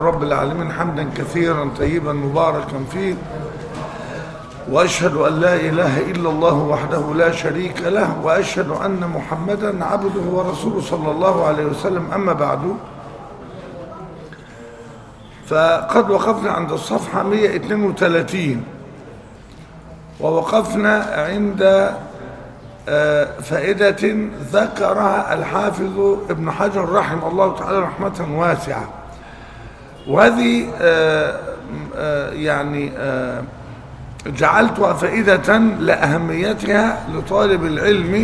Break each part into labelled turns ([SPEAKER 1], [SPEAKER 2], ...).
[SPEAKER 1] رب العالمين حمدا كثيرا طيبا مباركا فيه وأشهد أن لا إله إلا الله وحده لا شريك له وأشهد أن محمدا عبده ورسوله صلى الله عليه وسلم أما بعد فقد وقفنا عند الصفحة 132 ووقفنا عند فائدة ذكرها الحافظ ابن حجر رحمه الله تعالى رحمة واسعة وهذه يعني جعلتها فائدة لأهميتها لطالب العلم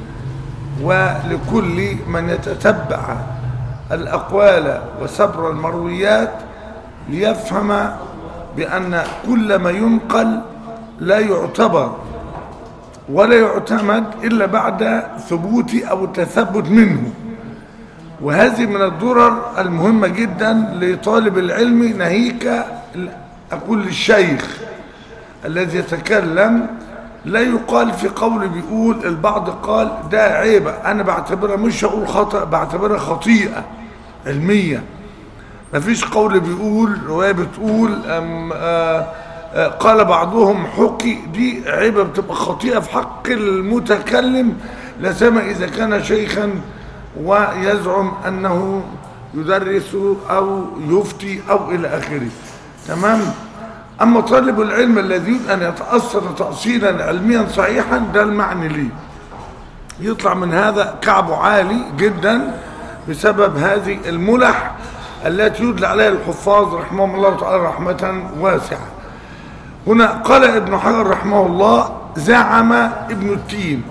[SPEAKER 1] ولكل من يتتبع الأقوال وسبر المرويات ليفهم بأن كل ما ينقل لا يعتبر ولا يعتمد إلا بعد ثبوت أو التثبت منه وهذه من الدرر المهمة جدا لطالب العلم ناهيك أقول للشيخ الذي يتكلم لا يقال في قول بيقول البعض قال ده عيبة أنا بعتبرها مش هقول خطأ بعتبرها خطيئة علمية مفيش قول بيقول رواية بتقول أم آآ آآ قال بعضهم حكي دي عيبة بتبقى خطيئة في حق المتكلم لا سيما إذا كان شيخا ويزعم أنه يدرس أو يفتي أو إلى آخره تمام أما طالب العلم الذي يريد أن يتأثر تأصيلا علميا صحيحا ده المعني ليه يطلع من هذا كعبه عالي جدا بسبب هذه الملح التي يدلى عليها الحفاظ رحمهم الله تعالى رحمة واسعة هنا قال ابن حجر رحمه الله زعم ابن التين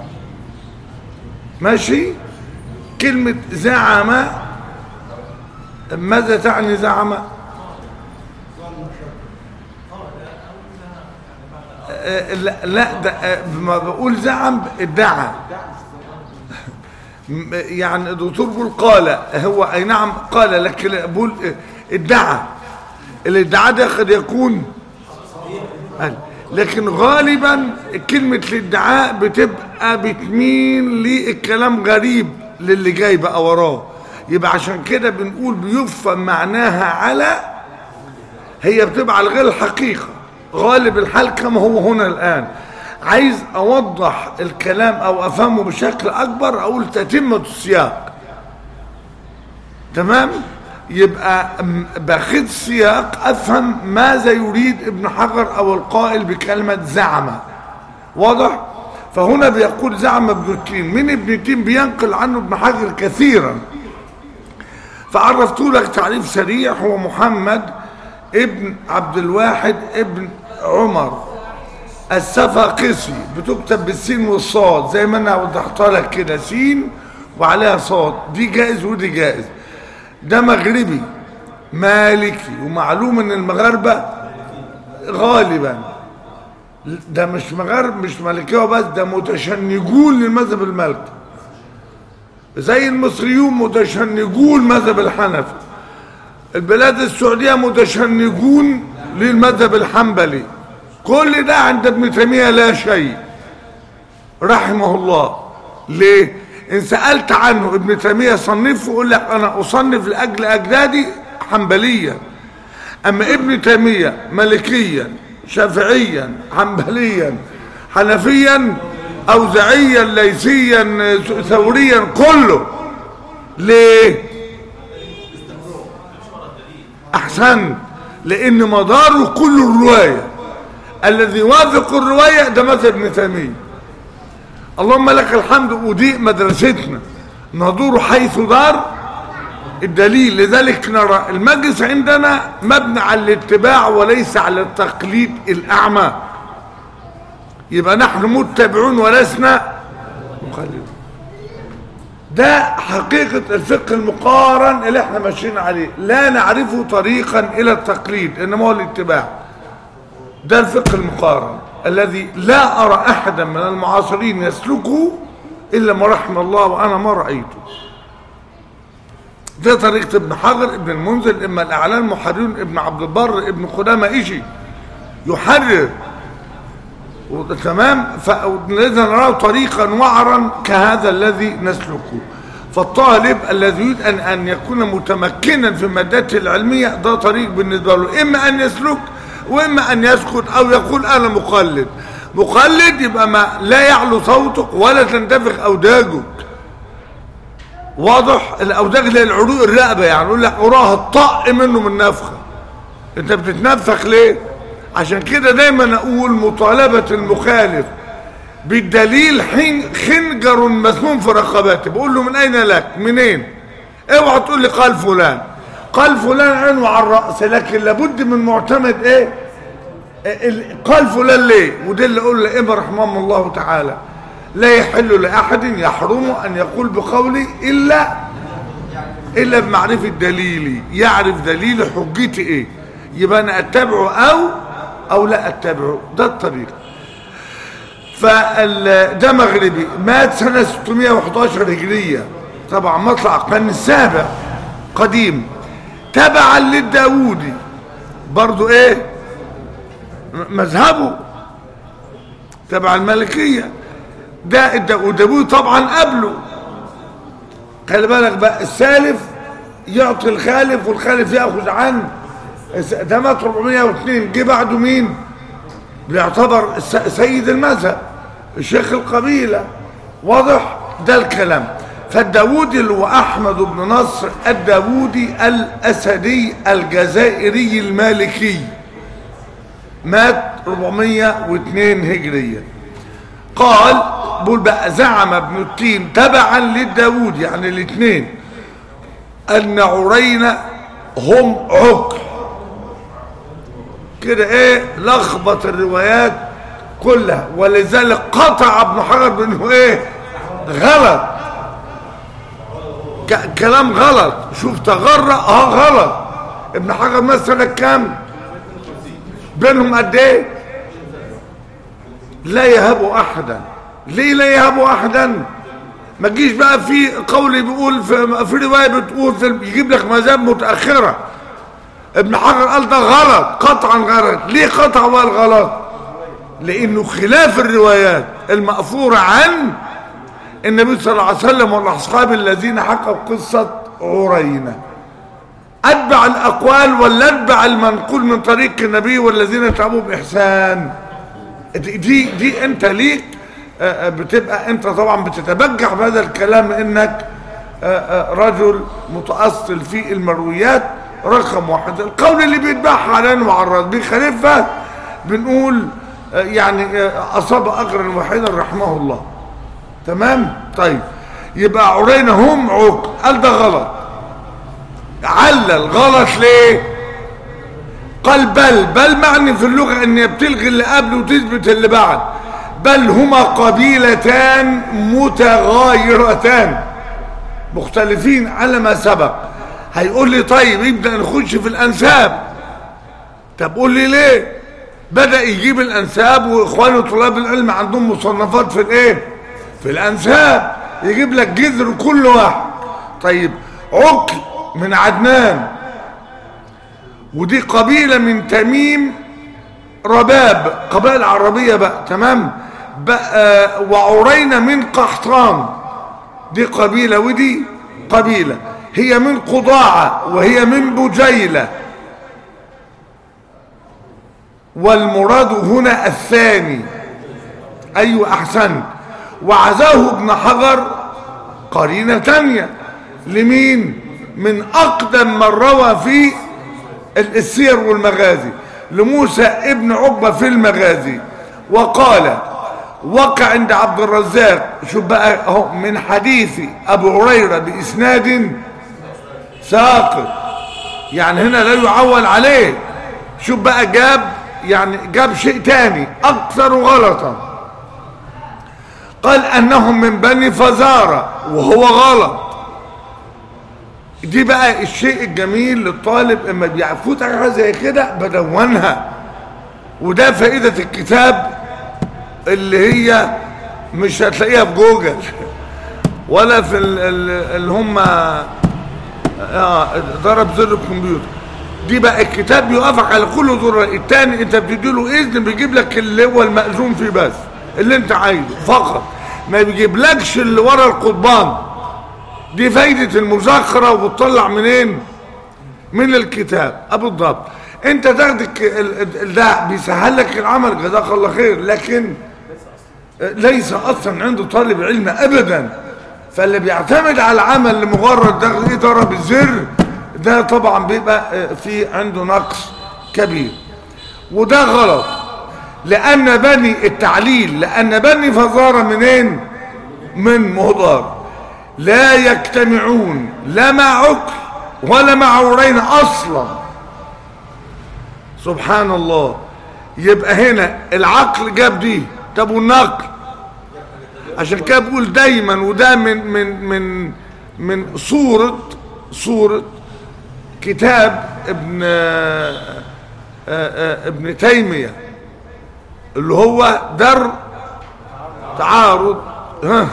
[SPEAKER 1] ماشي كلمة زعم ماذا تعني زعم لا, لا ده ما بقول زعم ادعى يعني الدكتور بيقول قال هو اي نعم قال لكن بقول ادعى الادعاء ده قد يكون لكن غالبا كلمة الادعاء بتبقى بتميل للكلام غريب للي جاي بقى وراه يبقى عشان كده بنقول بيفهم معناها على هي بتبقى على غير الحقيقة غالب الحال كما هو هنا الآن عايز أوضح الكلام أو أفهمه بشكل أكبر أقول تتمة السياق تمام يبقى باخد سياق أفهم ماذا يريد ابن حجر أو القائل بكلمة زعم واضح فهنا بيقول زعم ابن التين من ابن التين بينقل عنه ابن حجر كثيرا فعرفت لك تعريف سريع هو محمد ابن عبد الواحد ابن عمر السفاقسي بتكتب بالسين والصاد زي ما انا وضحتها لك كده سين وعليها صاد دي جائز ودي جائز ده مغربي مالكي ومعلوم ان المغاربه غالبا ده مش مغارب مش مالكيه وبس ده متشنجون للمذهب المالكي زي المصريون متشنجون مذهب الحنفي البلاد السعودية متشنجون للمذهب الحنبلي كل ده عند ابن تيمية لا شيء رحمه الله ليه ان سألت عنه ابن تيمية صنفه يقول لك انا اصنف لاجل اجدادي حنبليا اما ابن تيمية ملكيا شافعيا حنبليا حنفيا اوزعيا ليسيا ثوريا كله ليه احسنت لان مداره كل الرواية الذي يوافق الرواية ده مثل ابن تيمية اللهم لك الحمد ودي مدرستنا ندور حيث دار الدليل لذلك نرى المجلس عندنا مبني على الاتباع وليس على التقليد الاعمى يبقى نحن متبعون ولسنا مقلدون ده حقيقة الفقه المقارن اللي احنا ماشيين عليه لا نعرفه طريقا الى التقليد انما هو الاتباع ده الفقه المقارن الذي لا ارى احدا من المعاصرين يسلكه الا ما رحم الله وانا ما رايته ده طريقة ابن حجر ابن المنذر اما الاعلام محررون ابن عبد البر ابن قدامة اجي يحرر تمام فلذا نراه طريقا وعرا كهذا الذي نسلكه فالطالب الذي يريد أن, أن يكون متمكنا في مادته العلمية ده طريق بالنسبة له إما أن يسلك وإما أن يسكت أو يقول أنا مقلد مقلد يبقى ما لا يعلو صوتك ولا تنتفخ أوداجك واضح الأوداج اللي هي العروق الرقبة يعني يقول لك عراها الطق منه من نفخة انت بتتنفخ ليه عشان كده دايما اقول مطالبة المخالف بالدليل حين خنجر مسموم في رقبته بقول له من اين لك منين اوعى تقول لي قال فلان قال فلان عينه على الراس لكن لابد من معتمد ايه ال- قال فلان ليه وده اللي اقول لائمه رحمهم الله تعالى لا يحل لاحد يحرم ان يقول بقولي الا الا بمعرفه دليلي يعرف دليل حجتي ايه يبقى انا اتبعه او او لا اتبعه ده الطريق فال ده مغربي مات سنة 611 هجرية طبعا مطلع القرن السابع قديم تبعا للداودي برضو ايه م- مذهبه تبع الملكية ده الدا- وداوود طبعا قبله خلي بالك بقى السالف يعطي الخالف والخالف ياخذ عنه الس- ده مات 402 جه بعده مين بيعتبر الس- سيد المذهب الشيخ القبيلة واضح ده الكلام فالداودي اللي هو أحمد بن نصر الداودي الأسدي الجزائري المالكي مات 402 هجرية قال بقول بقى زعم ابن التين تبعا للداود يعني الاثنين أن عرين هم عكر كده ايه لخبط الروايات كلها ولذلك قطع ابن حجر بانه ايه غلط ك- كلام غلط شوف تغرى اه غلط ابن حجر مثلا كام بينهم قد ايه لا يهب احدا ليه لا يهب احدا ما تجيش بقى في قول بيقول في, في روايه بتقول في يجيب لك مذاهب متاخره ابن حجر قال ده غلط قطعا غلط ليه قطع بقى الغلط لانه خلاف الروايات المأثورة عن النبي صلى الله عليه وسلم والاصحاب الذين حكوا قصة عرينة اتبع الاقوال ولا اتبع المنقول من طريق النبي والذين تابوا باحسان دي دي, دي انت ليك آه، آه، بتبقى انت طبعا بتتبجح بهذا الكلام انك آه، آه، رجل متأصل في المرويات رقم واحد القول اللي بيتبعها علينا معرض بخليفة بنقول آه، يعني آه، أصاب أجرا وحيدا رحمه الله تمام طيب يبقى عرينا هم عقل قال ده غلط علل غلط ليه قال بل بل معني في اللغة ان بتلغي اللي قبل وتثبت اللي بعد بل هما قبيلتان متغايرتان مختلفين على ما سبق هيقول لي طيب يبدأ نخش في الأنساب طب قول لي ليه بدأ يجيب الأنساب وإخواني طلاب العلم عندهم مصنفات في الإيه في الأنساب يجيب لك جذر كل واحد طيب عقل من عدنان ودي قبيلة من تميم رباب قبائل عربية بقى تمام بقى وعرينا من قحطان دي قبيلة ودي قبيلة هي من قضاعة وهي من بجيلة والمراد هنا الثاني أيوة أحسن وعزاه ابن حجر قرينة تانية لمين من أقدم من روى في السير والمغازي لموسى ابن عقبة في المغازي وقال وقع عند عبد الرزاق شوف بقى اهو من حديث ابو هريره باسناد ساقط يعني هنا لا يعول عليه شوف بقى جاب يعني جاب شيء تاني اكثر غلطا قال انهم من بني فزاره وهو غلط دي بقى الشيء الجميل للطالب اما بيفوت حاجه زي كده بدونها وده فائده الكتاب اللي هي مش هتلاقيها في جوجل ولا في ال- ال- اللي هم آه، ضرب زر الكمبيوتر دي بقى الكتاب بيوقفك على كل زر التاني انت بتديله اذن بيجيب لك اللي هو المأذون فيه بس اللي انت عايزه فقط ما بيجيبلكش اللي ورا القضبان دي فايدة المذاكرة وبتطلع منين من الكتاب ابو بالضبط انت تاخدك ال- ال- ده بيسهل لك العمل جزاك الله خير لكن ليس اصلا عنده طالب علم ابدا فاللي بيعتمد على العمل لمجرد ده ايه ضرب الزر ده طبعا بيبقى في عنده نقص كبير وده غلط لان بني التعليل لان بني فزارة منين من مهدار لا يجتمعون لا مع عقل ولا مع عورين اصلا سبحان الله يبقى هنا العقل جاب دي طب والنقل عشان كده بقول دايما وده من من من من صورة صورة كتاب ابن آه، آه، ابن تيمية اللي هو در تعارض ها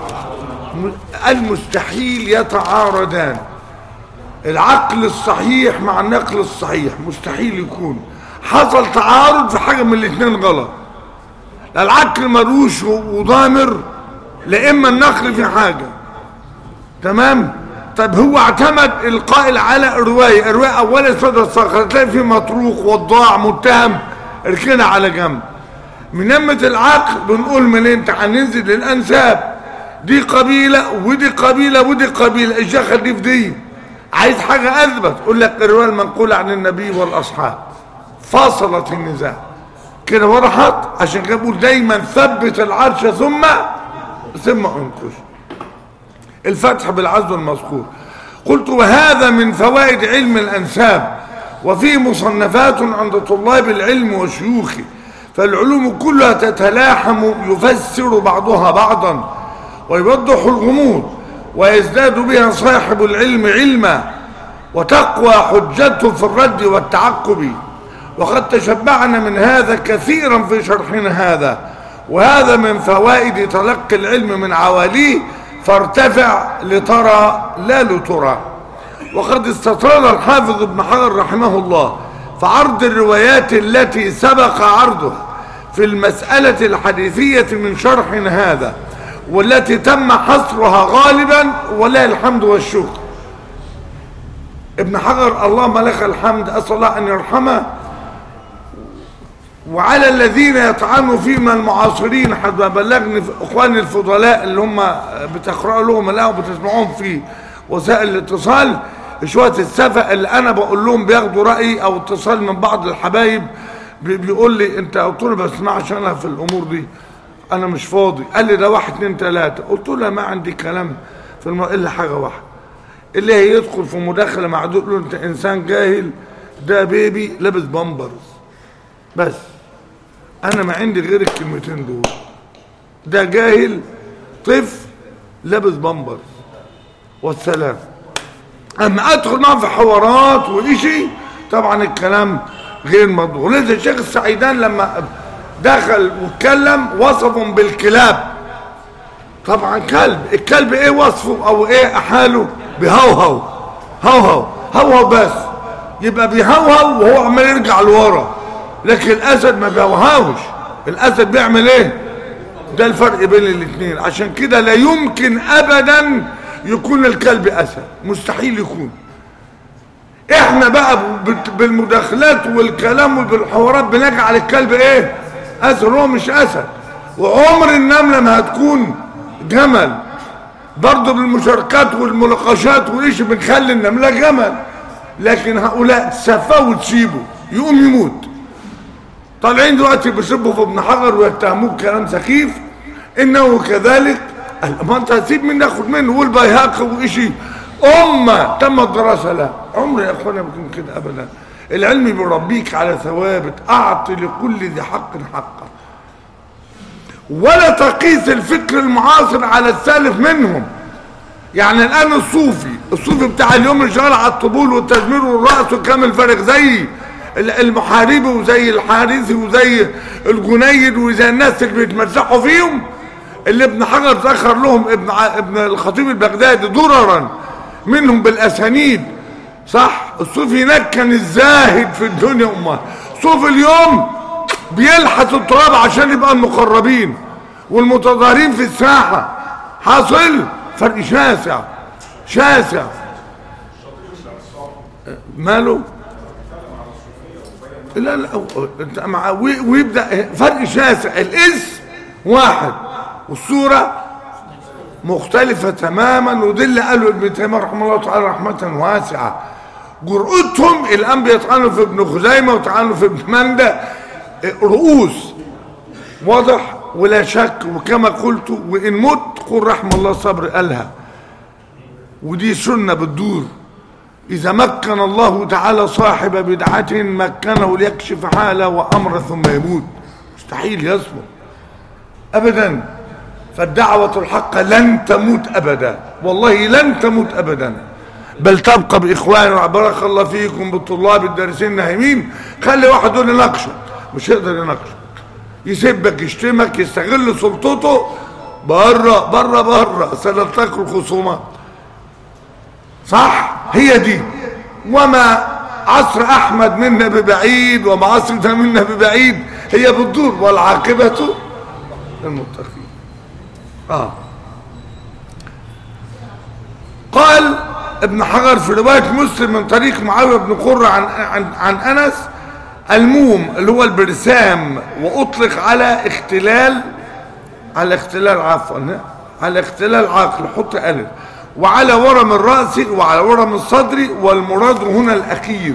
[SPEAKER 1] المستحيل يتعارضان العقل الصحيح مع النقل الصحيح مستحيل يكون حصل تعارض في حاجة من الاثنين غلط لا العقل ملوش وضامر لا اما النقل في حاجة تمام طب هو اعتمد القائل على الرواية الرواية اولا صدر الصخر تلاقي في مطروق وضاع متهم اركنها على جنب من نمة العقل بنقول منين تعال ننزل للانساب دي قبيلة ودي قبيلة ودي قبيلة ايش دخل دي في دي عايز حاجة اثبت يقول لك الرواية المنقولة عن النبي والاصحاب فصلت النزاع كده وضحت عشان كده بقول دايما ثبت العرش ثم ثم انكش الفتح بالعزو المذكور قلت وهذا من فوائد علم الانساب وفيه مصنفات عند طلاب العلم وشيوخه فالعلوم كلها تتلاحم يفسر بعضها بعضا ويوضح الغموض ويزداد بها صاحب العلم علما وتقوى حجته في الرد والتعقب وقد تشبعنا من هذا كثيرا في شرحنا هذا وهذا من فوائد تلقي العلم من عواليه فارتفع لترى لا لترى وقد استطال الحافظ ابن حجر رحمه الله فعرض الروايات التي سبق عرضها في المسألة الحديثية من شرح هذا والتي تم حصرها غالبا ولله الحمد والشكر ابن حجر اللهم لك الحمد أسأل الله أن يرحمه وعلى الذين يطعنوا فيما المعاصرين حتى بلغني اخواني الفضلاء اللي هم بتقرأوا لهم الآن وبتسمعوهم في وسائل الاتصال شوية السفة اللي انا بقول لهم بياخدوا رأيي او اتصال من بعض الحبايب بي- بيقول لي انت قلت له بسمعش انا في الامور دي انا مش فاضي قال لي ده واحد اتنين تلاتة قلت له ما عندي كلام في الموضوع الا حاجة واحدة اللي هيدخل في مداخلة مع دول له انت انسان جاهل ده بيبي لابس بامبرز بس انا ما عندي غير الكلمتين دول ده جاهل طفل لابس بامبرز والسلام اما ادخل معه في حوارات وإشي طبعا الكلام غير مضبوط لذا الشيخ السعيدان لما دخل واتكلم وصفهم بالكلاب طبعا كلب الكلب ايه وصفه او ايه حاله بهوهو هوهو هوهو بس يبقى بيهوهو وهو عمال يرجع لورا لكن الاسد ما بيهوهوش الاسد بيعمل ايه ده الفرق بين الاثنين عشان كده لا يمكن ابدا يكون الكلب اسد مستحيل يكون احنا بقى بت- بالمداخلات والكلام وبالحوارات بنجعل الكلب ايه اسد هو مش اسد وعمر النملة ما هتكون جمل برضه بالمشاركات والمناقشات وايش بنخلي النملة جمل لكن هؤلاء تسفوا وتسيبوا يقوم يموت طالعين دلوقتي بيسبوا في ابن حجر ويتهموه كلام سخيف انه كذلك قال ما انت هتسيب مني اخد منه والبيهقي وإشي امه تم الدراسه لا عمري يا اخوانا ما بكون كده ابدا العلم بيربيك على ثوابت اعطي لكل ذي حق حقه ولا تقيس الفكر المعاصر على السالف منهم يعني الان الصوفي الصوفي بتاع اليوم اللي شغال على الطبول والتجميل والرأس وكامل فارغ زي المحاربي وزي الحارثي وزي الجنيد وزي الناس اللي بيتمسحوا فيهم اللي ابن حجر ذكر لهم ابن ع- ابن الخطيب البغدادي ضررا منهم بالاسانيد صح الصوفي هناك كان الزاهد في الدنيا امه صوفي اليوم بيلحس التراب عشان يبقى المقربين والمتظاهرين في الساحه حاصل فرق شاسع شاسع ماله لا لا انت مع ويبدا فرق شاسع الاسم واحد والصوره مختلفة تماما وده اللي قاله ابن تيمية رحمه الله تعالى رحمة واسعة جرأتهم الآن بيطعنوا في ابن خزيمة وطعنوا في ابن مندى رؤوس واضح ولا شك وكما قلت وإن مت قل رحم الله صبر قالها ودي سنة بتدور إذا مكن الله تعالى صاحب بدعة مكنه ليكشف حاله وأمر ثم يموت مستحيل يصبر أبدا فالدعوة الحق لن تموت أبدا والله لن تموت أبدا بل تبقى بإخواننا بارك الله فيكم بالطلاب الدارسين الناهمين خلي واحد يقول يناقشك مش يقدر يناقشك يسبك يشتمك يستغل سلطته بره بره بره سنلتقي الخصومات صح هي دي وما عصر احمد منا ببعيد وما عصرنا منا ببعيد هي بتدور والعاقبه للمتقين اه قال ابن حجر في روايه مسلم من طريق معاويه بن قره عن عن عن انس الموم اللي هو البرسام واطلق على اختلال على اختلال عفوا على اختلال عقل حط الف وعلى ورم الراس وعلى ورم الصدر والمراد هنا الاخير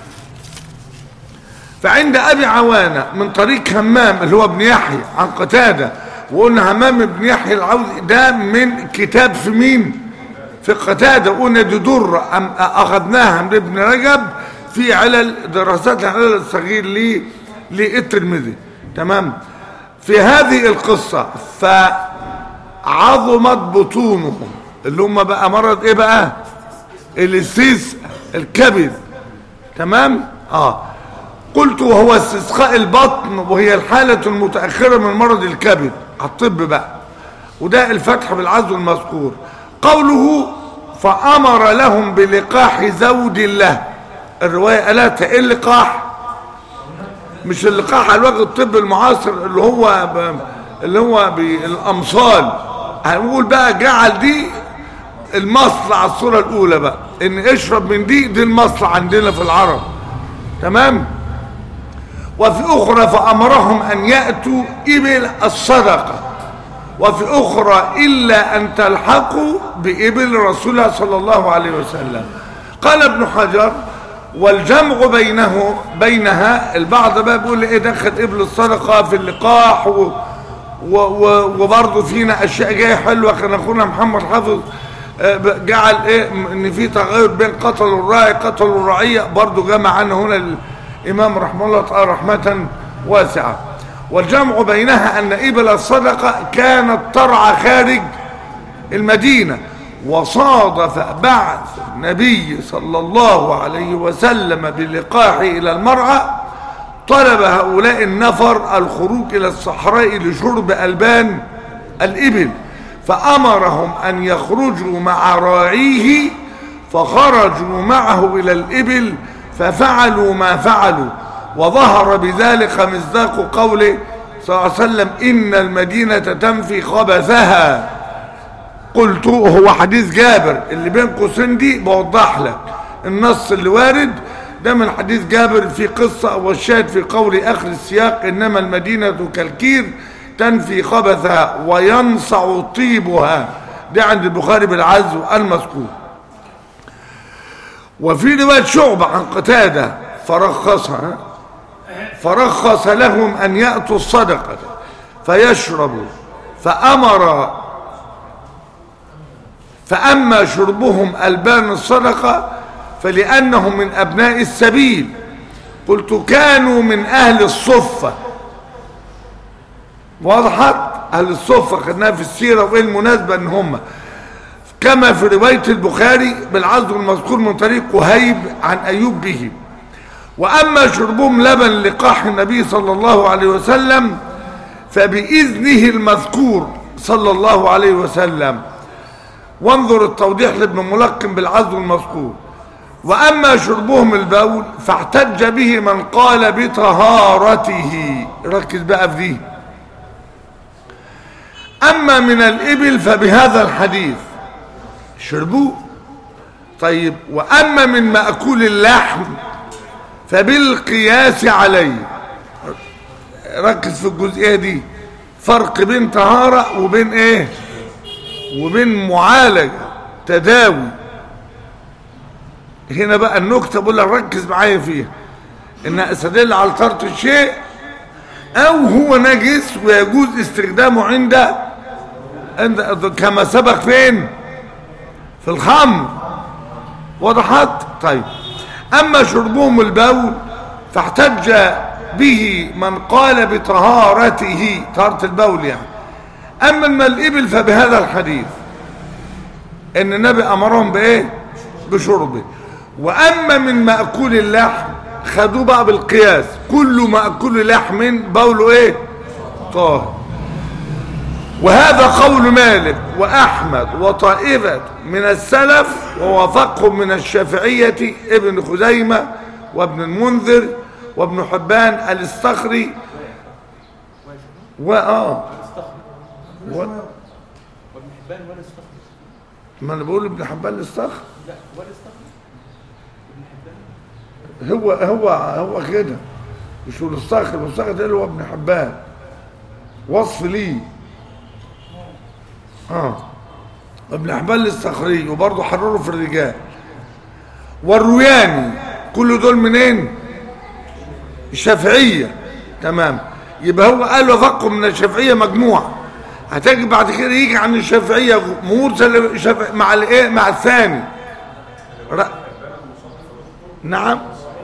[SPEAKER 1] فعند ابي عوانه من طريق همام اللي هو ابن يحيى عن قتاده وقلنا همام بن يحيى العوزي ده من كتاب في مين في قتاده قلنا دي در اخذناها من ابن رجب في علل دراسات العلل الصغير لي للترمذي تمام في هذه القصة فعظمت بطونهم اللي هم بقى مرض ايه بقى السيس الكبد تمام اه قلت وهو استسقاء البطن وهي الحالة المتأخرة من مرض الكبد الطب بقى وده الفتح بالعزو المذكور قوله فأمر لهم بلقاح زوج الله الرواية قالت ايه اللقاح مش اللقاح على الوجه الطب المعاصر اللي هو ب... اللي هو بالامصال هنقول بقى جعل دي المصلع الصورة الاولى بقى ان اشرب من دي دي المصلع عندنا في العرب تمام وفي اخرى فامرهم ان يأتوا ابل الصدقة وفي اخرى الا ان تلحقوا بابل رسول الله صلى الله عليه وسلم قال ابن حجر والجمع بينه بينها البعض بقى بيقول ايه دخل ابل الصدقه في اللقاح و و و وبرضه فينا اشياء جايه حلوه كان اخونا محمد حافظ جعل ايه ان في تغير بين قتل الراعي قتل الرعيه برضه جمع عنه هنا الامام رحمه الله تعالى رحمه واسعه والجمع بينها ان ابل الصدقه كانت ترعى خارج المدينه وصادف بعث النبي صلى الله عليه وسلم بلقاحه إلى المرعى طلب هؤلاء النفر الخروج إلى الصحراء لشرب ألبان الإبل فأمرهم أن يخرجوا مع راعيه فخرجوا معه إلى الإبل ففعلوا ما فعلوا وظهر بذلك مصداق قوله صلى الله عليه وسلم إن المدينة تنفي خبثها قلت هو حديث جابر اللي بين قوسين دي بوضح لك النص اللي وارد ده من حديث جابر في قصة والشاهد في قول آخر السياق إنما المدينة كالكير تنفي خبثها وينصع طيبها ده عند البخاري بالعزو المذكور وفي رواية شعبة عن قتادة فرخصها فرخص لهم أن يأتوا الصدقة فيشربوا فأمر فأما شربهم ألبان الصدقة فلأنهم من أبناء السبيل قلت كانوا من أهل الصفة وضحت أهل الصفة خدناها في السيرة وإيه المناسبة إن هم كما في رواية البخاري بالعزو المذكور من طريق وهيب عن أيوب به وأما شربهم لبن لقاح النبي صلى الله عليه وسلم فبإذنه المذكور صلى الله عليه وسلم وانظر التوضيح لابن ملقن بالعزو المذكور وأما شربهم البول فاحتج به من قال بطهارته ركز بقى في دي أما من الإبل فبهذا الحديث شربوه طيب وأما من مأكول اللحم فبالقياس عليه ركز في الجزئية دي فرق بين طهارة وبين ايه وبين معالجة تداوي هنا بقى النكتة بقول لك ركز معايا فيها ان استدل على طهارة الشيء او هو نجس ويجوز استخدامه عند عند كما سبق فين في الخمر وضحت طيب اما شربهم البول فاحتج به من قال بطهارته طهارة البول يعني اما من الابل فبهذا الحديث ان النبي امرهم بايه بشربه واما من مأكول اللحم خدوه بقى بالقياس كل مأكول لحم بوله ايه طاهر وهذا قول مالك وأحمد وطائفة من السلف ووافقهم من الشافعية ابن خزيمة وابن المنذر وابن حبان الاستخري وآه و...
[SPEAKER 2] وابن حبان ولا استخرج
[SPEAKER 1] ما انا بقول ابن حبان الاستخري
[SPEAKER 2] لا ولا استخرج ابن حبان
[SPEAKER 1] هو هو هو كده مش هو الاستخري الاستخري ده اللي هو ابن حبان وصف ليه اه ابن حبان الاستخري وبرضه حرره في الرجال والروياني كل دول منين الشافعية تمام يبقى هو قال وفقه من الشافعية مجموعة هتجي بعد كده يجي عن الشافعية مرسل شافعي مع الايه مع الثاني ر... نعم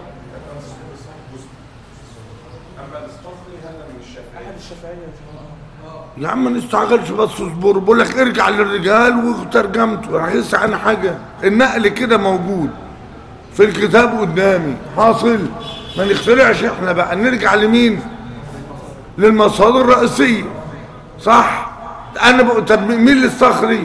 [SPEAKER 2] احد الشافعيه يا جماعه
[SPEAKER 1] يا عم ما نستعجلش بس اصبر بقول لك ارجع للرجال وترجمته هحس عن حاجه النقل كده موجود في الكتاب قدامي حاصل ما نخترعش احنا بقى نرجع لمين للمصادر الرئيسيه صح انا بقول طب مين اللي الصخري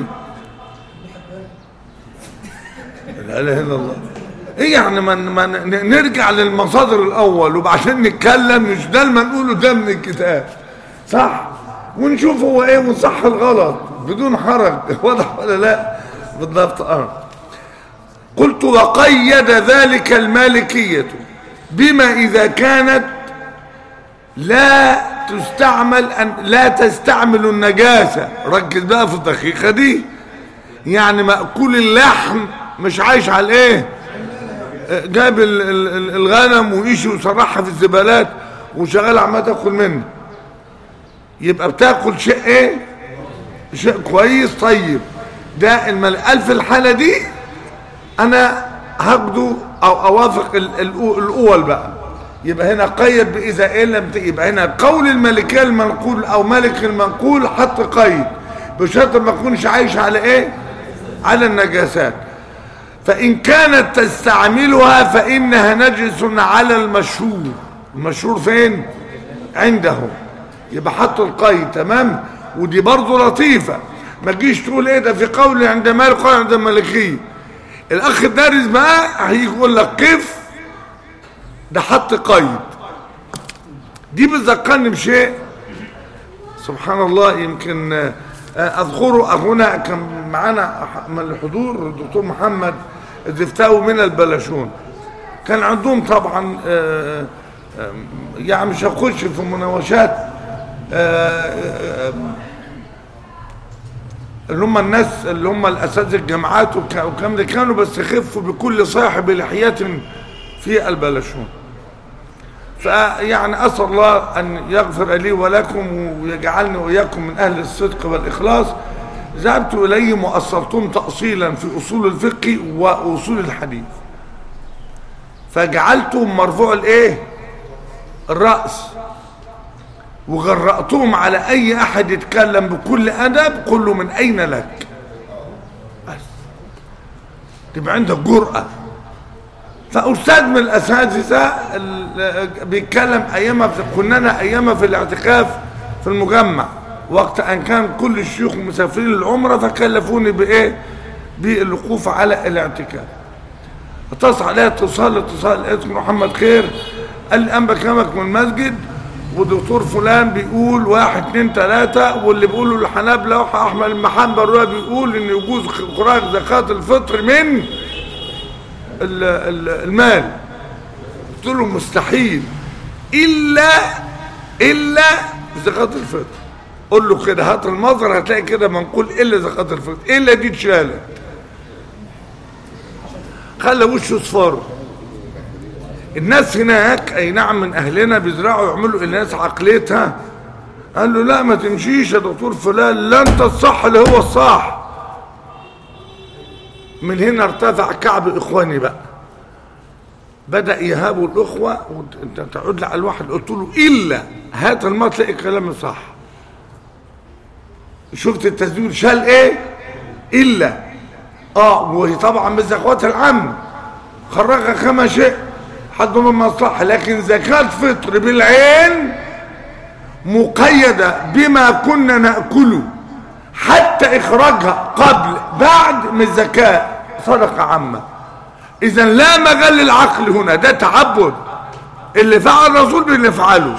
[SPEAKER 1] لا اله الا الله ايه يعني ما ما ن- نرجع للمصادر الاول وبعدين نتكلم مش ده اللي ما نقوله ده من الكتاب صح ونشوف هو ايه ونصح الغلط بدون حرج واضح ولا لا بالضبط اه قلت وقيد ذلك المالكية بما إذا كانت لا تستعمل أن لا تستعمل النجاسة ركز بقى في الدقيقة دي يعني مأكول اللحم مش عايش على الايه جاب ال- ال- ال- الغنم ويشي وسرحها في الزبالات وشغال عمال تاكل منه يبقى بتاكل شيء ايه شيء كويس طيب ده المل قال في الحالة دي انا هاخده او اوافق ال- الأو- الاول بقى يبقى هنا قيد باذا ايه لم ت- يبقى هنا قول الملكيه المنقول او ملك المنقول حط قيد بشرط ما يكونش عايش على ايه على النجاسات فان كانت تستعملها فانها نجس على المشهور المشهور فين عندهم يبقى حط القيد تمام ودي برضه لطيفه ما تجيش تقول ايه ده في قول عند مالك قول عند الملكيه الاخ الدارس بقى هيجي يقول لك كيف ده حط قيد دي بتذكرني بشيء سبحان الله يمكن آه، اذكره هنا كان معانا من الحضور الدكتور محمد الزفتاوي من البلشون كان عندهم طبعا آه، آه، يعني مش هخش في مناوشات آه، آه، اللي هم الناس اللي هم الاساتذه الجامعات وك- والكلام ده كانوا بس خفوا بكل صاحب لحية في البلشون فيعني اسال الله ان يغفر لي ولكم ويجعلني واياكم من اهل الصدق والاخلاص ذهبت اليهم واصلتهم تاصيلا في اصول الفقه واصول الحديث فجعلتهم مرفوع الايه الراس وغرأتهم على اي احد يتكلم بكل ادب قل له من اين لك بس تبقى عندك جرأة فاستاذ من الاساتذه ال- بيتكلم ايامها في كنا انا ايامها في الاعتكاف في المجمع وقت ان كان كل الشيوخ مسافرين العمره فكلفوني بايه بالوقوف على الاعتكاف اتصل عليها اتصال اتصال لقيت محمد خير قال لي انا بكلمك من المسجد ودكتور فلان بيقول واحد اتنين تلاتة واللي بيقولوا الحنابلة احمد المحنبل بيقول ان يجوز خراج زكاة الفطر من ال- ال- المال قلت له مستحيل الا الا زكاة الفطر قول له كده هات المصدر هتلاقي كده منقول الا زكاة الفطر الا دي اتشالت خلى وشه صفار الناس هناك اي نعم من اهلنا بيزرعوا يعملوا الناس عقليتها قال له لا ما تمشيش يا دكتور فلان لا انت الصح اللي هو الصح من هنا ارتفع كعب اخواني بقى بدأ يهابوا الأخوة وانت تعود على الواحد قلت له إلا هات الماء تلاقي كلامي صح شفت التسجيل شال ايه إلا اه وهي طبعا من زكوات العم خرجها كما شئ حد من مصلحة لكن زكاة فطر بالعين مقيدة بما كنا نأكله حتى إخراجها قبل بعد من الزكاة صدقة عامة إذا لا مجال للعقل هنا ده تعبد اللي فعل الرسول بنفعله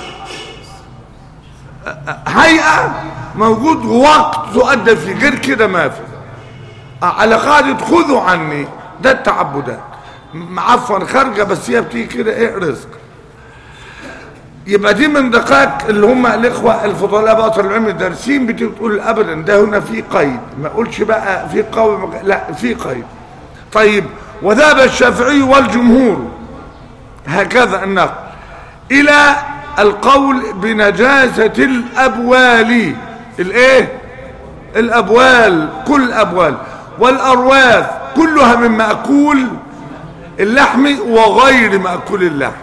[SPEAKER 1] هيئة موجود وقت تؤدى فيه غير كده ما في على قاعدة خذوا عني ده التعبدات م- عفوا خارجة بس هي بتيجي كده ايه رزق يبقى دي من دقائق اللي هم الاخوه الفضلاء بقى طول العلم الدارسين بتيجي تقول ابدا ده هنا في قيد ما اقولش بقى في قول لا في قيد طيب وذهب الشافعي والجمهور هكذا النقل الى القول بنجاسه الابوال الايه الابوال كل الابوال والارواث كلها من ماكول اللحم وغير ماكول اللحم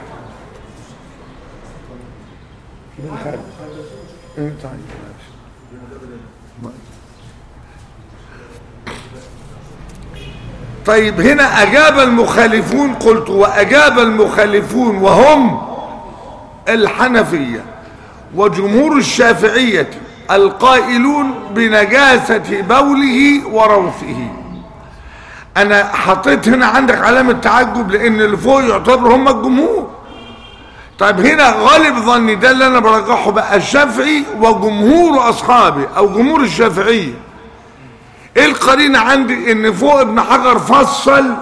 [SPEAKER 1] طيب هنا أجاب المخالفون قلت وأجاب المخالفون وهم الحنفية وجمهور الشافعية القائلون بنجاسة بوله وروثه أنا حطيت هنا عندك علامة تعجب لأن اللي فوق يعتبر هم الجمهور طيب هنا غالب ظني ده اللي انا برجحه بقى الشافعي وجمهور اصحابي او جمهور الشافعيه ايه القرينه عندي ان فوق ابن حجر فصل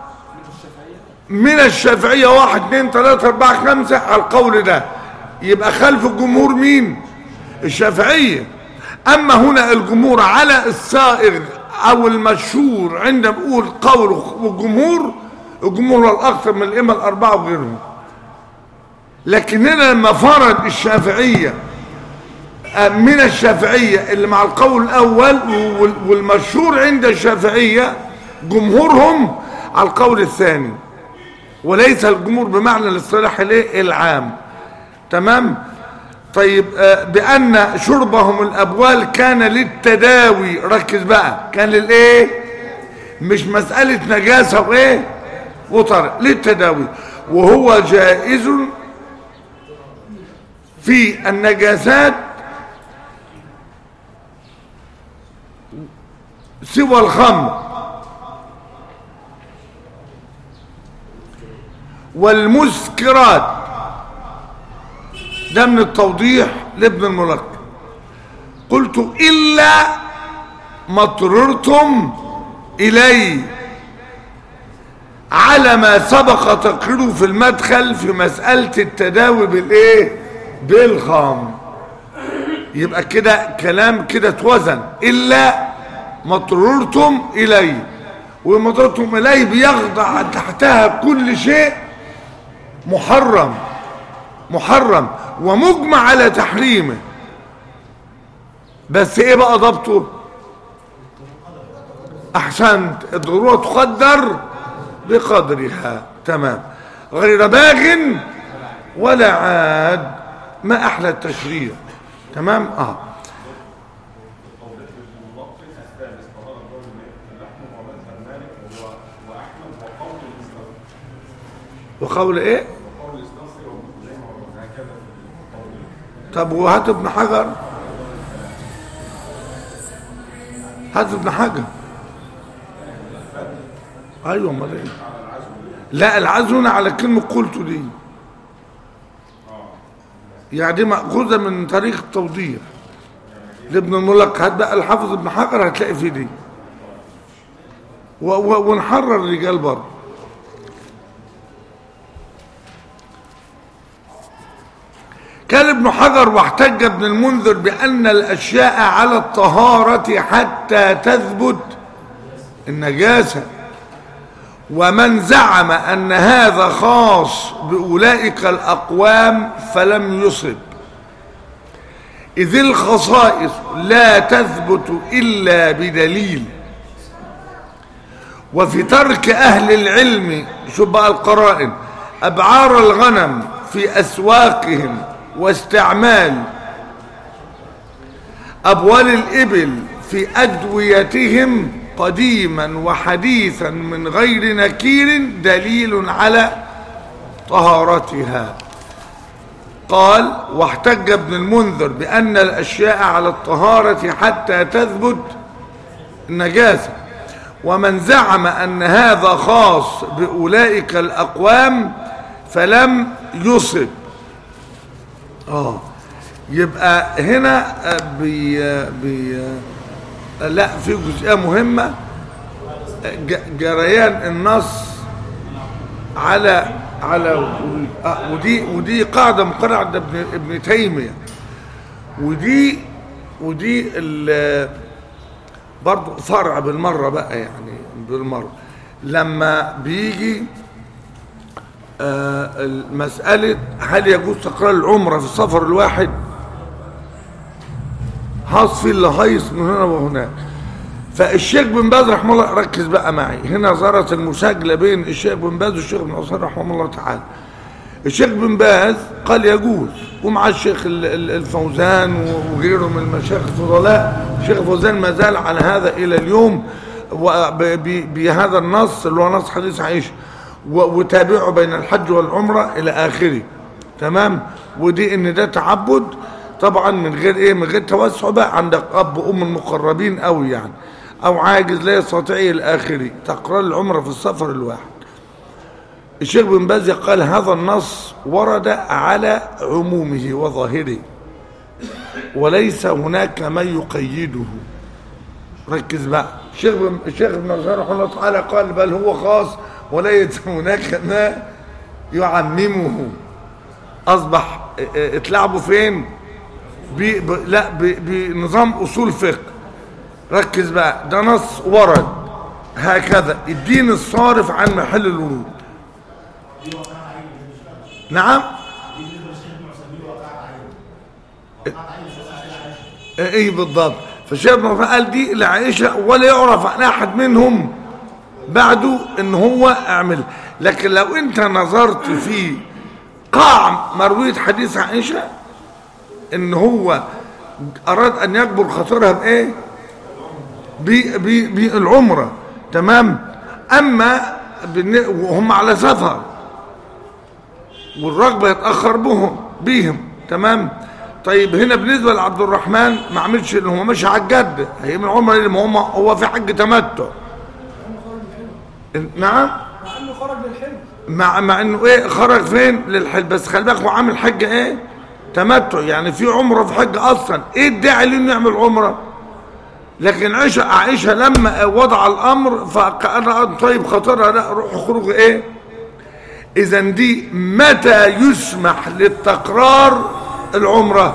[SPEAKER 1] من الشافعيه واحد اتنين تلاته اربعه خمسه على القول ده يبقى خلف الجمهور مين الشافعيه اما هنا الجمهور على السائغ او المشهور عند بقول قول والجمهور الجمهور هو الاكثر من الائمه الاربعه وغيرهم لكن هنا لما فرض الشافعية من الشافعية اللي مع القول الأول وال- والمشهور عند الشافعية جمهورهم على القول الثاني وليس الجمهور بمعنى الاصطلاح الايه العام تمام طيب آه، بأن شربهم الأبوال كان للتداوي ركز بقى كان للإيه مش مسألة نجاسة وإيه وطرق للتداوي وهو جائز في النجاسات سوى الخمر والمسكرات ده من التوضيح لابن الملقب قلت إلا ما اضطررتم إليه على ما سبق تقريره في المدخل في مسألة التداوي بالإيه بالخمر يبقى كده كلام كده اتوزن إلا ما اضطررتم إليه وما اضطررتم إليه بيخضع تحتها كل شيء محرم محرم ومجمع على تحريمه بس ايه بقى ضبطه احسنت الضروره تقدر بقدرها تمام غير باغ ولا عاد ما احلى التشريع تمام اه وقول ايه طب وهات ابن حجر هات ابن حجر ايوه امال ايه لا العزو هنا على كلمه قلت دي يعني دي مأخوذة من طريق التوضيح لابن الملك هات بقى الحافظ ابن حجر هتلاقي في دي و- و- ونحرر الرجال برضه كان ابن حجر واحتج ابن المنذر بأن الأشياء على الطهارة حتى تثبت النجاسة ومن زعم أن هذا خاص بأولئك الأقوام فلم يصب إذ الخصائص لا تثبت إلا بدليل وفي ترك أهل العلم شو بقى القرائن أبعار الغنم في أسواقهم واستعمال أبوال الإبل في أدويتهم قديما وحديثا من غير نكير دليل على طهارتها قال واحتج ابن المنذر بأن الأشياء على الطهارة حتى تثبت النجاسة ومن زعم أن هذا خاص بأولئك الأقوام فلم يصب آه يبقى هنا آه، بي بي آه، لا في جزئية مهمة آه، ج- جريان النص على على آه، ودي ودي قاعدة مقررة عند ابن ابن تيمية ودي ودي ال- برضو فرع بالمرة بقى يعني بالمرة لما بيجي آه، المسألة هل يجوز تقرار العمرة في السفر الواحد حاص في اللي هيص من هنا وهناك فالشيخ بن باز رحمه الله ركز بقى معي هنا ظهرت المشاجلة بين الشيخ بن باز والشيخ بن عثمان رحمه الله تعالى الشيخ بن باز قال يجوز ومع الشيخ ال- ال- الفوزان وغيره من المشايخ الفضلاء الشيخ الفوزان ما زال على هذا الى اليوم وب- ب- بهذا النص اللي هو نص حديث عائشه و- وتابعه بين الحج والعمره الى اخره تمام ودي ان ده تعبد طبعا من غير ايه من غير توسع بقى عندك اب وام المقربين قوي يعني او عاجز لا يستطيع الى اخره تقرار العمره في السفر الواحد الشيخ بن باز قال هذا النص ورد على عمومه وظاهره وليس هناك ما يقيده ركز بقى الشيخ بن الشيخ ابن عثمان رحمه الله تعالى قال بل هو خاص وليس هناك ما يعممه اصبح اه، اه، اتلعبوا فين بي ب لا ب- بنظام اصول فقه ركز بقى ده نص ورد هكذا الدين الصارف عن محل الورود نعم ايه بالضبط فالشيخ ابن عثمان قال دي لعائشه ولا يعرف عن احد منهم بعده ان هو اعمل لكن لو انت نظرت في قاع مرويه حديث عائشه ان هو اراد ان يجبر خاطرها بايه ب- ب- بالعمره تمام اما بالن- وهم على سفر والرغبه يتاخر بهم بيهم تمام طيب هنا بالنسبه لعبد الرحمن ما عملش ان هو ماشي على الجد هيعمل عمره ليه؟ ما هم هو في حج تمتع نعم
[SPEAKER 2] مع انه خرج للحلم
[SPEAKER 1] مع مع انه ايه خرج فين للحج بس خلي بالك هو عامل حج ايه تمتع يعني في عمره في حج اصلا ايه الداعي ليه انه يعمل عمره لكن عائشه عائشه لما وضع الامر فقال طيب خاطرها لا روح خروج ايه اذا دي متى يسمح للتكرار العمره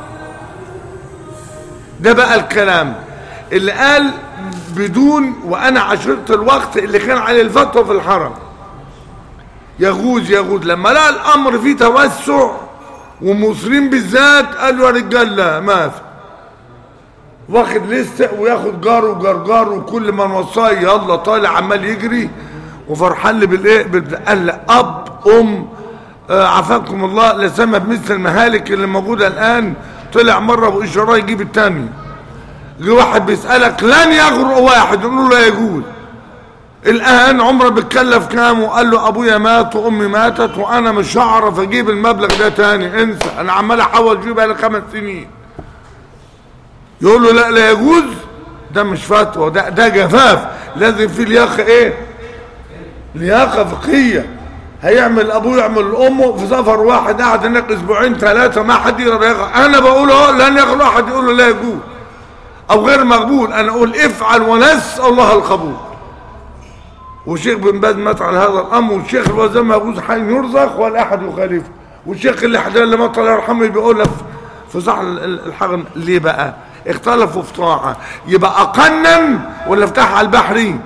[SPEAKER 1] ده بقى الكلام اللي قال بدون وانا عشرت الوقت اللي كان عليه الفتوى في الحرم يغوز يغوز لما لقى الامر فيه توسع ومصرين بالذات قالوا يا رجاله ما في واخد لسه وياخد جاره وجرجار وكل ما نوصاه يلا طالع عمال يجري وفرحان لي بالايه بال- قال لا اب ام آه، عافاكم الله لا سمى بمثل المهالك اللي موجوده الان طلع مره واشاره يجيب الثاني جه واحد بيسالك لن يغرق واحد يقول له لا يجوز الان عمره بتكلف كام وقال له ابويا مات وامي ماتت وانا مش هعرف اجيب المبلغ ده تاني انسى انا عمال احاول اجيب بقالي خمس سنين يقول له لا لا يجوز ده مش فتوى ده ده جفاف لازم في لياقه ايه لياقه فقهيه هيعمل ابوه يعمل امه في سفر واحد قاعد هناك اسبوعين ثلاثه ما حد يقدر يغل انا بقول اهو لن يغل واحد يقول له لا يجوز او غير مقبول انا اقول افعل ونسال الله القبول والشيخ بن باز مات على هذا الامر والشيخ الوزن ما يجوز حي يرزق ولا احد يخالفه والشيخ اللي حدا اللي مطر الله يرحمه بيقول في- في صح الحرم ليه بقى اختلفوا في طاعة يبقى أقنن ولا افتح على البحري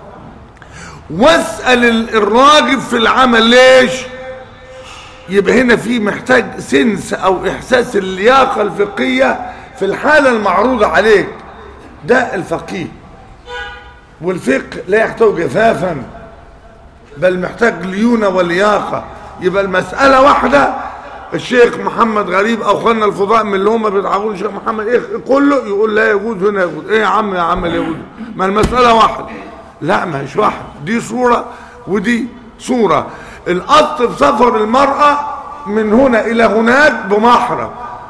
[SPEAKER 1] واسأل ال- الراجل في العمل ليش يبقى هنا في محتاج سنس او احساس اللياقة الفقهية في الحالة المعروضة عليك ده الفقيه والفقه لا يحتوي جفافا بل محتاج ليونة ولياقة يبقى المسألة واحدة الشيخ محمد غريب او خلنا الفضاء من اللي هم بيدعون الشيخ محمد ايه كله يقول لا يجوز هنا يجوز ايه يا عم يا عم لا يجوز ما المسألة واحدة لا ما هيش واحد دي صورة ودي صورة الاصل في سفر المرأة من هنا الى هناك بمحرم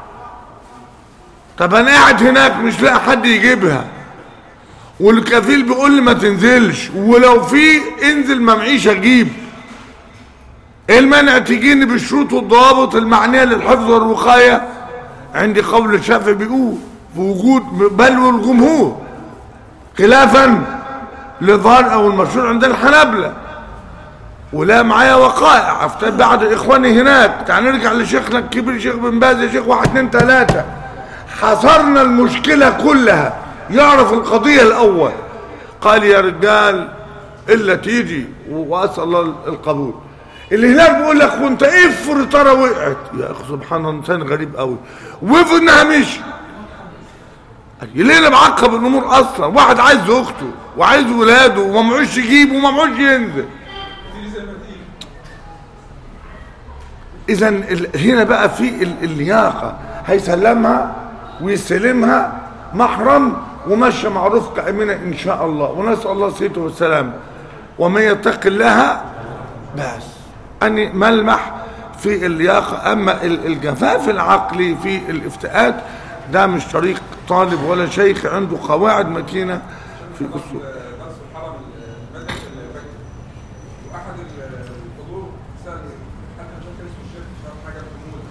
[SPEAKER 1] طب انا قاعد هناك مش لاقي حد يجيبها والكفيل بيقول لي ما تنزلش ولو في انزل ما معيش اجيب ايه المانع تجيني بالشروط والضوابط المعنيه للحفظ والوقايه عندي قول الشافعي بيقول بوجود بل والجمهور خلافا لظهر او المشهور عند الحنابلة ولا معايا وقائع أفتى بعد اخواني هناك تعال نرجع لشيخنا الكبير شيخ بن باز يا شيخ واحد اتنين تلاته حصرنا المشكله كلها يعرف القضيه الاول قال يا رجال الا تيجي واسال الله القبول اللي هناك بيقول لك وانت افرض ترى وقعت يا اخي سبحان الله انسان غريب قوي وافرض انها مشي ليه اللي معقب الامور اصلا واحد عايز اخته وعايز ولاده وما معوش يجيب وما معوش ينزل اذا ال- هنا بقى في ال- اللياقه هيسلمها ويستلمها محرم ومشى معروف كأمينة إن شاء الله ونسأل الله السيئة والسلام ومن يتق الله بس أني ملمح في اللياقة أما ال- الجفاف العقلي في الافتئات ده مش طريق طالب ولا شيخ عنده قواعد متينة في أسلوب
[SPEAKER 3] درس الحرم المدرسة البيت واحد الحضور سال حتى مش فاكر اسمه الشيخ مش عارف حاجه في المول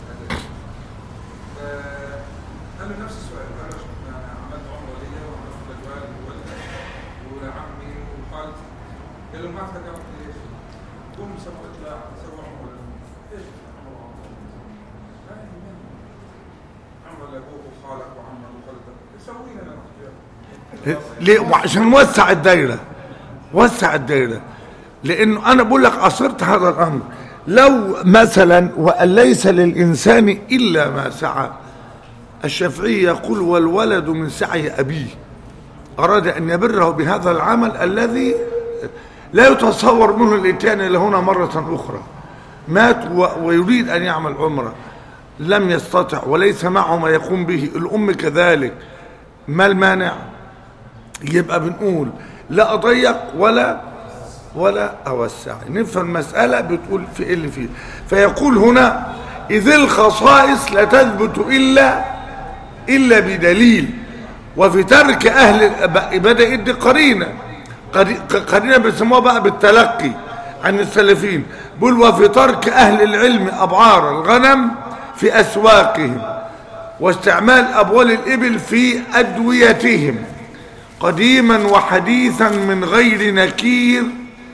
[SPEAKER 3] قال له نفس السؤال قال له احنا عملت عمره ليا وعملت الاجوال ووالدي وعمي وخالتي قال له ما افتكرت ليش؟ قوم سوي اطلع سوي عمره ايش عمره لا يهمني. عمره لابوك وخالك وعمك وخالتك سوي لنا رجال
[SPEAKER 1] ليه وعشان نوسع الدايره وسع الدايره لانه انا بقول لك عصرت هذا الامر لو مثلا وان ليس للانسان الا ما سعى الشافعي يقول والولد من سعي ابيه اراد ان يبره بهذا العمل الذي لا يتصور منه الاتيان الى هنا مره اخرى مات و- ويريد ان يعمل عمره لم يستطع وليس معه ما يقوم به الام كذلك ما المانع يبقى بنقول لا اضيق ولا ولا اوسع نفهم المساله بتقول في إيه اللي فيه فيقول هنا اذ الخصائص لا تثبت الا الا بدليل وفي ترك اهل بدا يدي قرينه قري- قرينه بيسموها بقى بالتلقي عن السلفين بيقول وفي ترك اهل العلم ابعار الغنم في اسواقهم واستعمال أبوال الإبل في أدويتهم قديما وحديثا من غير نكير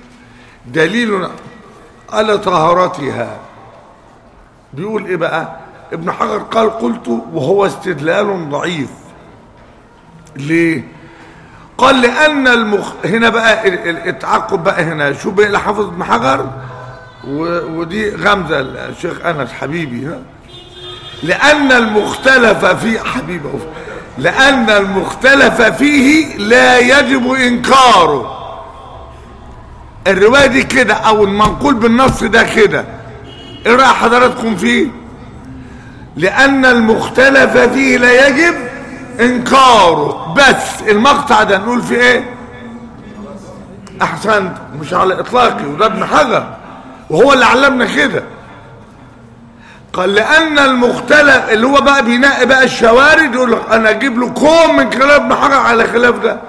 [SPEAKER 1] دليل على طهارتها بيقول إيه بقى ابن حجر قال قلت وهو استدلال ضعيف ليه قال لأن المخ هنا بقى ال- ال- التعقب بقى هنا شو بقى لحافظ ابن حجر و... ودي غمزة الشيخ أنس حبيبي ها لأن المختلف في حبيبه لأن المختلف فيه لا يجب إنكاره الرواية دي كده أو المنقول بالنص ده كده إيه رأي حضراتكم فيه لأن المختلف فيه لا يجب إنكاره بس المقطع ده نقول فيه إيه أحسنت مش على إطلاقي وده ابن حجر وهو اللي علمنا كده قال لان المختلف اللي هو بقى بينقي بقى الشوارد يقول لك انا اجيب له كوم من كلام ابن حجر على خلاف ده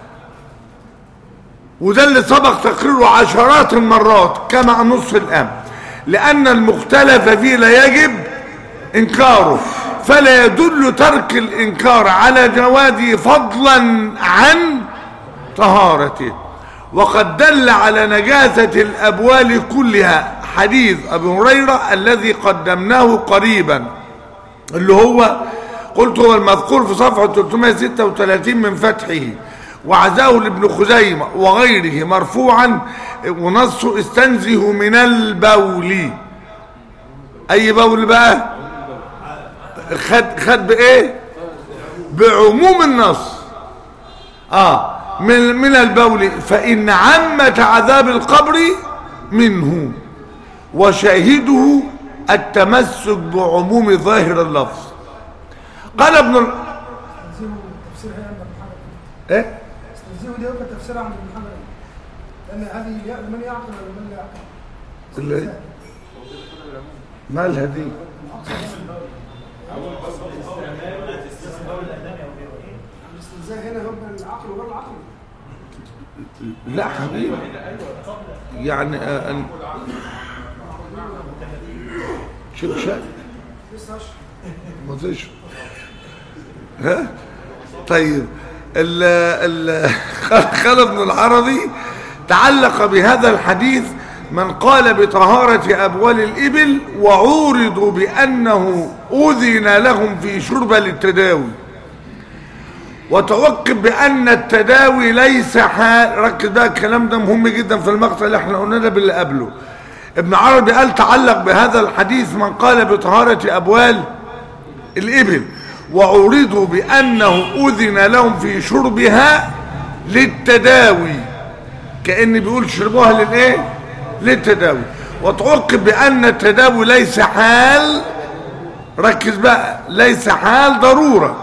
[SPEAKER 1] وده اللي سبق تقريره عشرات المرات كما نص الان لان المختلف فيه لا يجب انكاره فلا يدل ترك الانكار على جوازه فضلا عن طهارته وقد دل على نجاسة الأبوال كلها حديث ابي هريره الذي قدمناه قريبا اللي هو قلت هو المذكور في صفحه 336 من فتحه وعزاه لابن خزيمه وغيره مرفوعا ونصه استنزه من البول اي بول بقى خد خد بايه بعموم النص اه من من البول فان عامه عذاب القبر منه وشاهده التمسك بعموم ظاهر اللفظ قال ابن ال...
[SPEAKER 4] تفسير هي عند ابن حجر
[SPEAKER 1] ايه
[SPEAKER 4] استنزيه دي يبقى تفسيرها عند ابن حجر لان هذه يا- من يعقل ولا من لا يعقل
[SPEAKER 1] اللي مالها دي
[SPEAKER 4] الاستنزاه هنا يبقى العقل وغير العقل
[SPEAKER 1] لا حبيبي يعني آه أن... شوف شيء
[SPEAKER 4] لسه أشرح.
[SPEAKER 1] ما فيش ها طيب ال ال قال ابن العربي تعلق بهذا الحديث من قال بطهارة أبوال الإبل وعورضوا بأنه أذن لهم في شربة للتداوي وتوقف بأن التداوي ليس حال ركز بقى الكلام ده مهم جدا في المقطع اللي احنا قلنا ده باللي قبله ابن عربي قال تعلق بهذا الحديث من قال بطهارة أبوال الإبل وعرضوا بأنه أذن لهم في شربها للتداوي كأن بيقول شربوها للإيه للتداوي وتعقب بأن التداوي ليس حال ركز بقى ليس حال ضرورة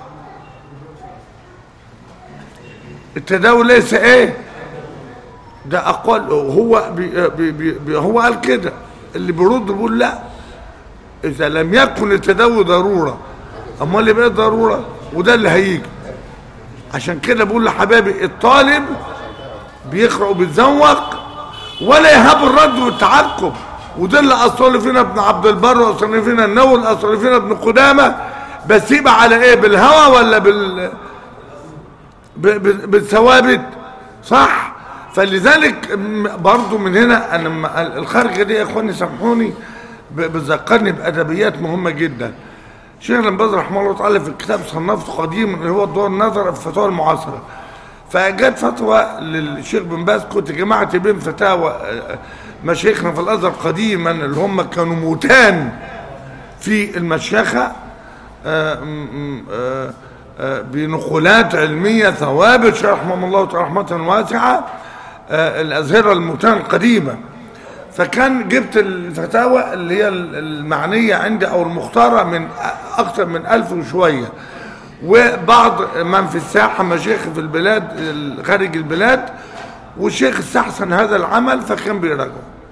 [SPEAKER 1] التداوي ليس ايه ده اقوال هو بي بي بي هو قال كده اللي بيرد بيقول لا اذا لم يكن التداوي ضروره امال اللي بقى ضروره وده اللي هيجي عشان كده بقول لحبايبي الطالب بيقرا وبيتذوق ولا يهاب الرد والتعقب وده اللي اصل فينا ابن عبد البر واصل فينا النووي اصل فينا ابن قدامه بس يبقى على ايه بالهوى ولا بال ب- ب- بالثوابت صح فلذلك م- برضو من هنا انا م- الخارجه دي يا اخواني سامحوني ب- بتذكرني بادبيات مهمه جدا شيخ بن باز رحمه الله تعالى في الكتاب صنفته قديما اللي هو الدور النظر في الفتاوى المعاصره فجت فتوى للشيخ بن باز كنت جمعت بين فتاوى آه، مشايخنا في الازهر قديما اللي هم كانوا موتان في المشيخه آه، م- م- آه، آه، بنقولات علمية ثوابت شيخ رحمه الله تعالى رحمة واسعة آه، الأزهرة المتان القديمة فكان جبت الفتاوى اللي هي المعنية عندي أو المختارة من أكثر من ألف وشوية وبعض من في الساحة مشايخ في البلاد خارج البلاد والشيخ استحسن هذا العمل فكان بيراجعه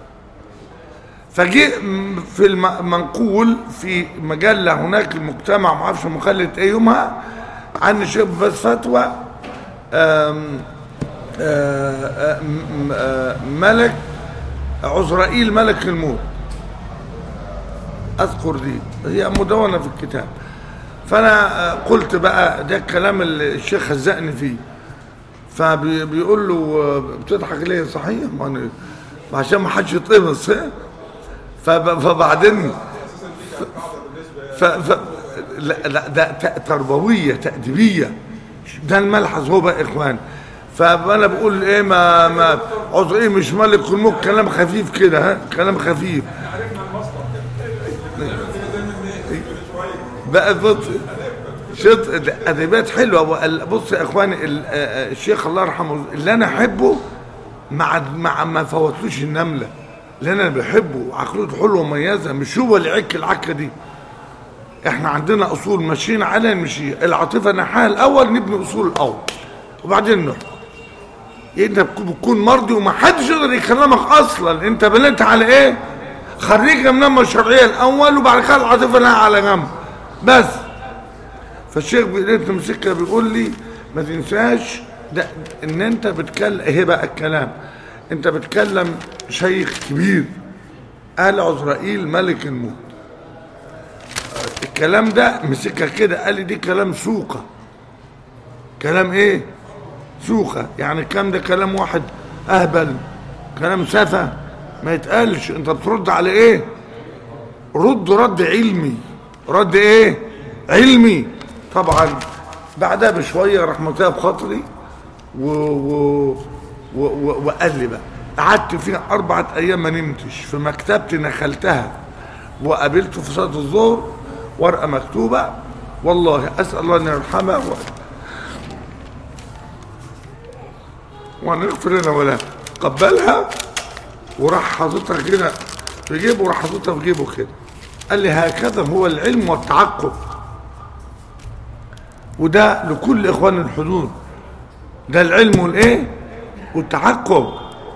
[SPEAKER 1] فجي في المنقول في مجلة هناك المجتمع ما اعرفش مخلة ايه يومها عن الشيخ بس فتوى آم، آه، آم، آه، ملك عزرائيل ملك الموت اذكر دي هي مدونة في الكتاب فانا آه، قلت بقى ده الكلام اللي الشيخ هزقني فيه فبيقول له آه، بتضحك ليه صحيح ما أنا- عشان ما حدش يتقمص ها؟ فب- فبعدين ف... ف... لا, لا ده ت- تربويه تاديبيه ده الملحظ هو بقى يا اخوان فانا بقول ايه ما ما عذر ايه مش ملك الملك كلام خفيف كده ها كلام خفيف بقى بص شط ادبيات حلوه وال- بص يا اخواني ال- آه، الشيخ الله يرحمه اللي انا احبه مع مع ما فوتلوش النمله اللي انا بحبه عقليته حلوه ومميزه مش هو اللي عك العكه دي احنا عندنا اصول ماشيين عليها نمشي العاطفه نحاها الاول نبني اصول الاول وبعدين نحكم انت بك- بتكون مرضي ومحدش يقدر يكلمك اصلا انت بنيت على ايه خريج من الشرعيه الاول وبعد كده العاطفه نحاها على جنب بس فالشيخ بيقول مسكها بيقول لي ما تنساش ده ان انت بتكلم ايه بقى الكلام انت بتكلم شيخ كبير قال عزرائيل ملك الموت الكلام ده مسكها كده قال لي دي كلام سوقه كلام ايه سوقه يعني الكلام ده كلام واحد اهبل كلام سفه ما يتقالش انت بترد على ايه رد رد علمي رد ايه علمي طبعا بعدها بشويه راح متاب خاطري و... و... و... و... وقال لي بقى قعدت فيها أربعة أيام ما نمتش في مكتبتي نخلتها وقابلته في صلاة الظهر ورقة مكتوبة والله أسأل الله أن يرحمه و... وأن يغفر لنا ولا قبلها وراح حاططها كده في جيبه وراح حاططها في جيبه كده قال لي هكذا هو العلم والتعقب وده لكل إخوان الحدود ده العلم والايه والتعقب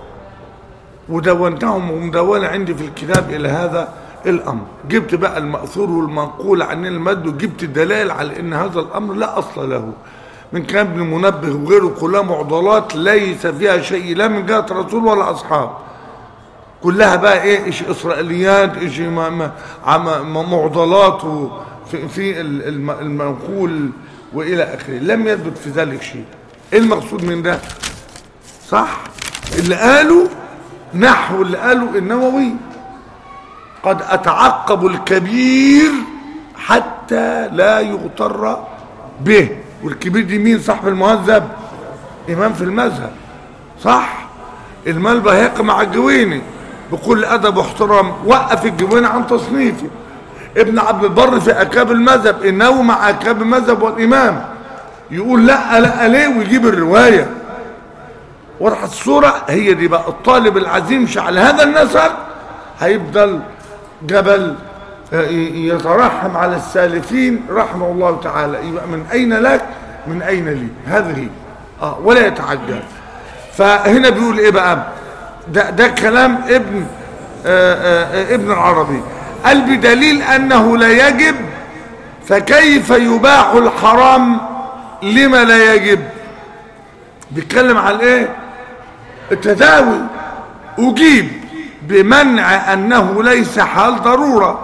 [SPEAKER 1] ودونتهم ومدونة عندي في الكتاب إلى هذا الأمر جبت بقى المأثور والمنقول عن المد وجبت الدلائل على أن هذا الأمر لا أصل له من كلام ابن المنبه وغيره كلها معضلات ليس فيها شيء لا من جهة رسول ولا أصحاب كلها بقى ايه ايش اسرائيليات ايش ما- ما- عم- ما- معضلات و- في, في ال- الم- المنقول والى اخره لم يثبت في ذلك شيء ايه المقصود من ده صح اللي قالوا نحو اللي قالوا النووي قد اتعقب الكبير حتى لا يغتر به والكبير دي مين صاحب المهذب امام في المذهب صح المال بهيق مع الجويني بكل ادب واحترام وقف الجويني عن تصنيفه ابن عبد البر في اكاب المذهب انه مع اكاب المذهب والامام يقول لا لا ليه ويجيب الروايه وضحت الصوره هي دي بقى الطالب العزيم على هذا النسق هيفضل جبل آه، ي- يترحم على السالفين رحمه الله تعالى يبقى من اين لك من اين لي هذه اه ولا يتعجل فهنا بيقول ايه بقى ده, ده كلام ابن آآ آآ ابن العربي قال بدليل انه لا يجب فكيف يباح الحرام لما لا يجب بيتكلم على ايه التداوي اجيب بمنع انه ليس حال ضروره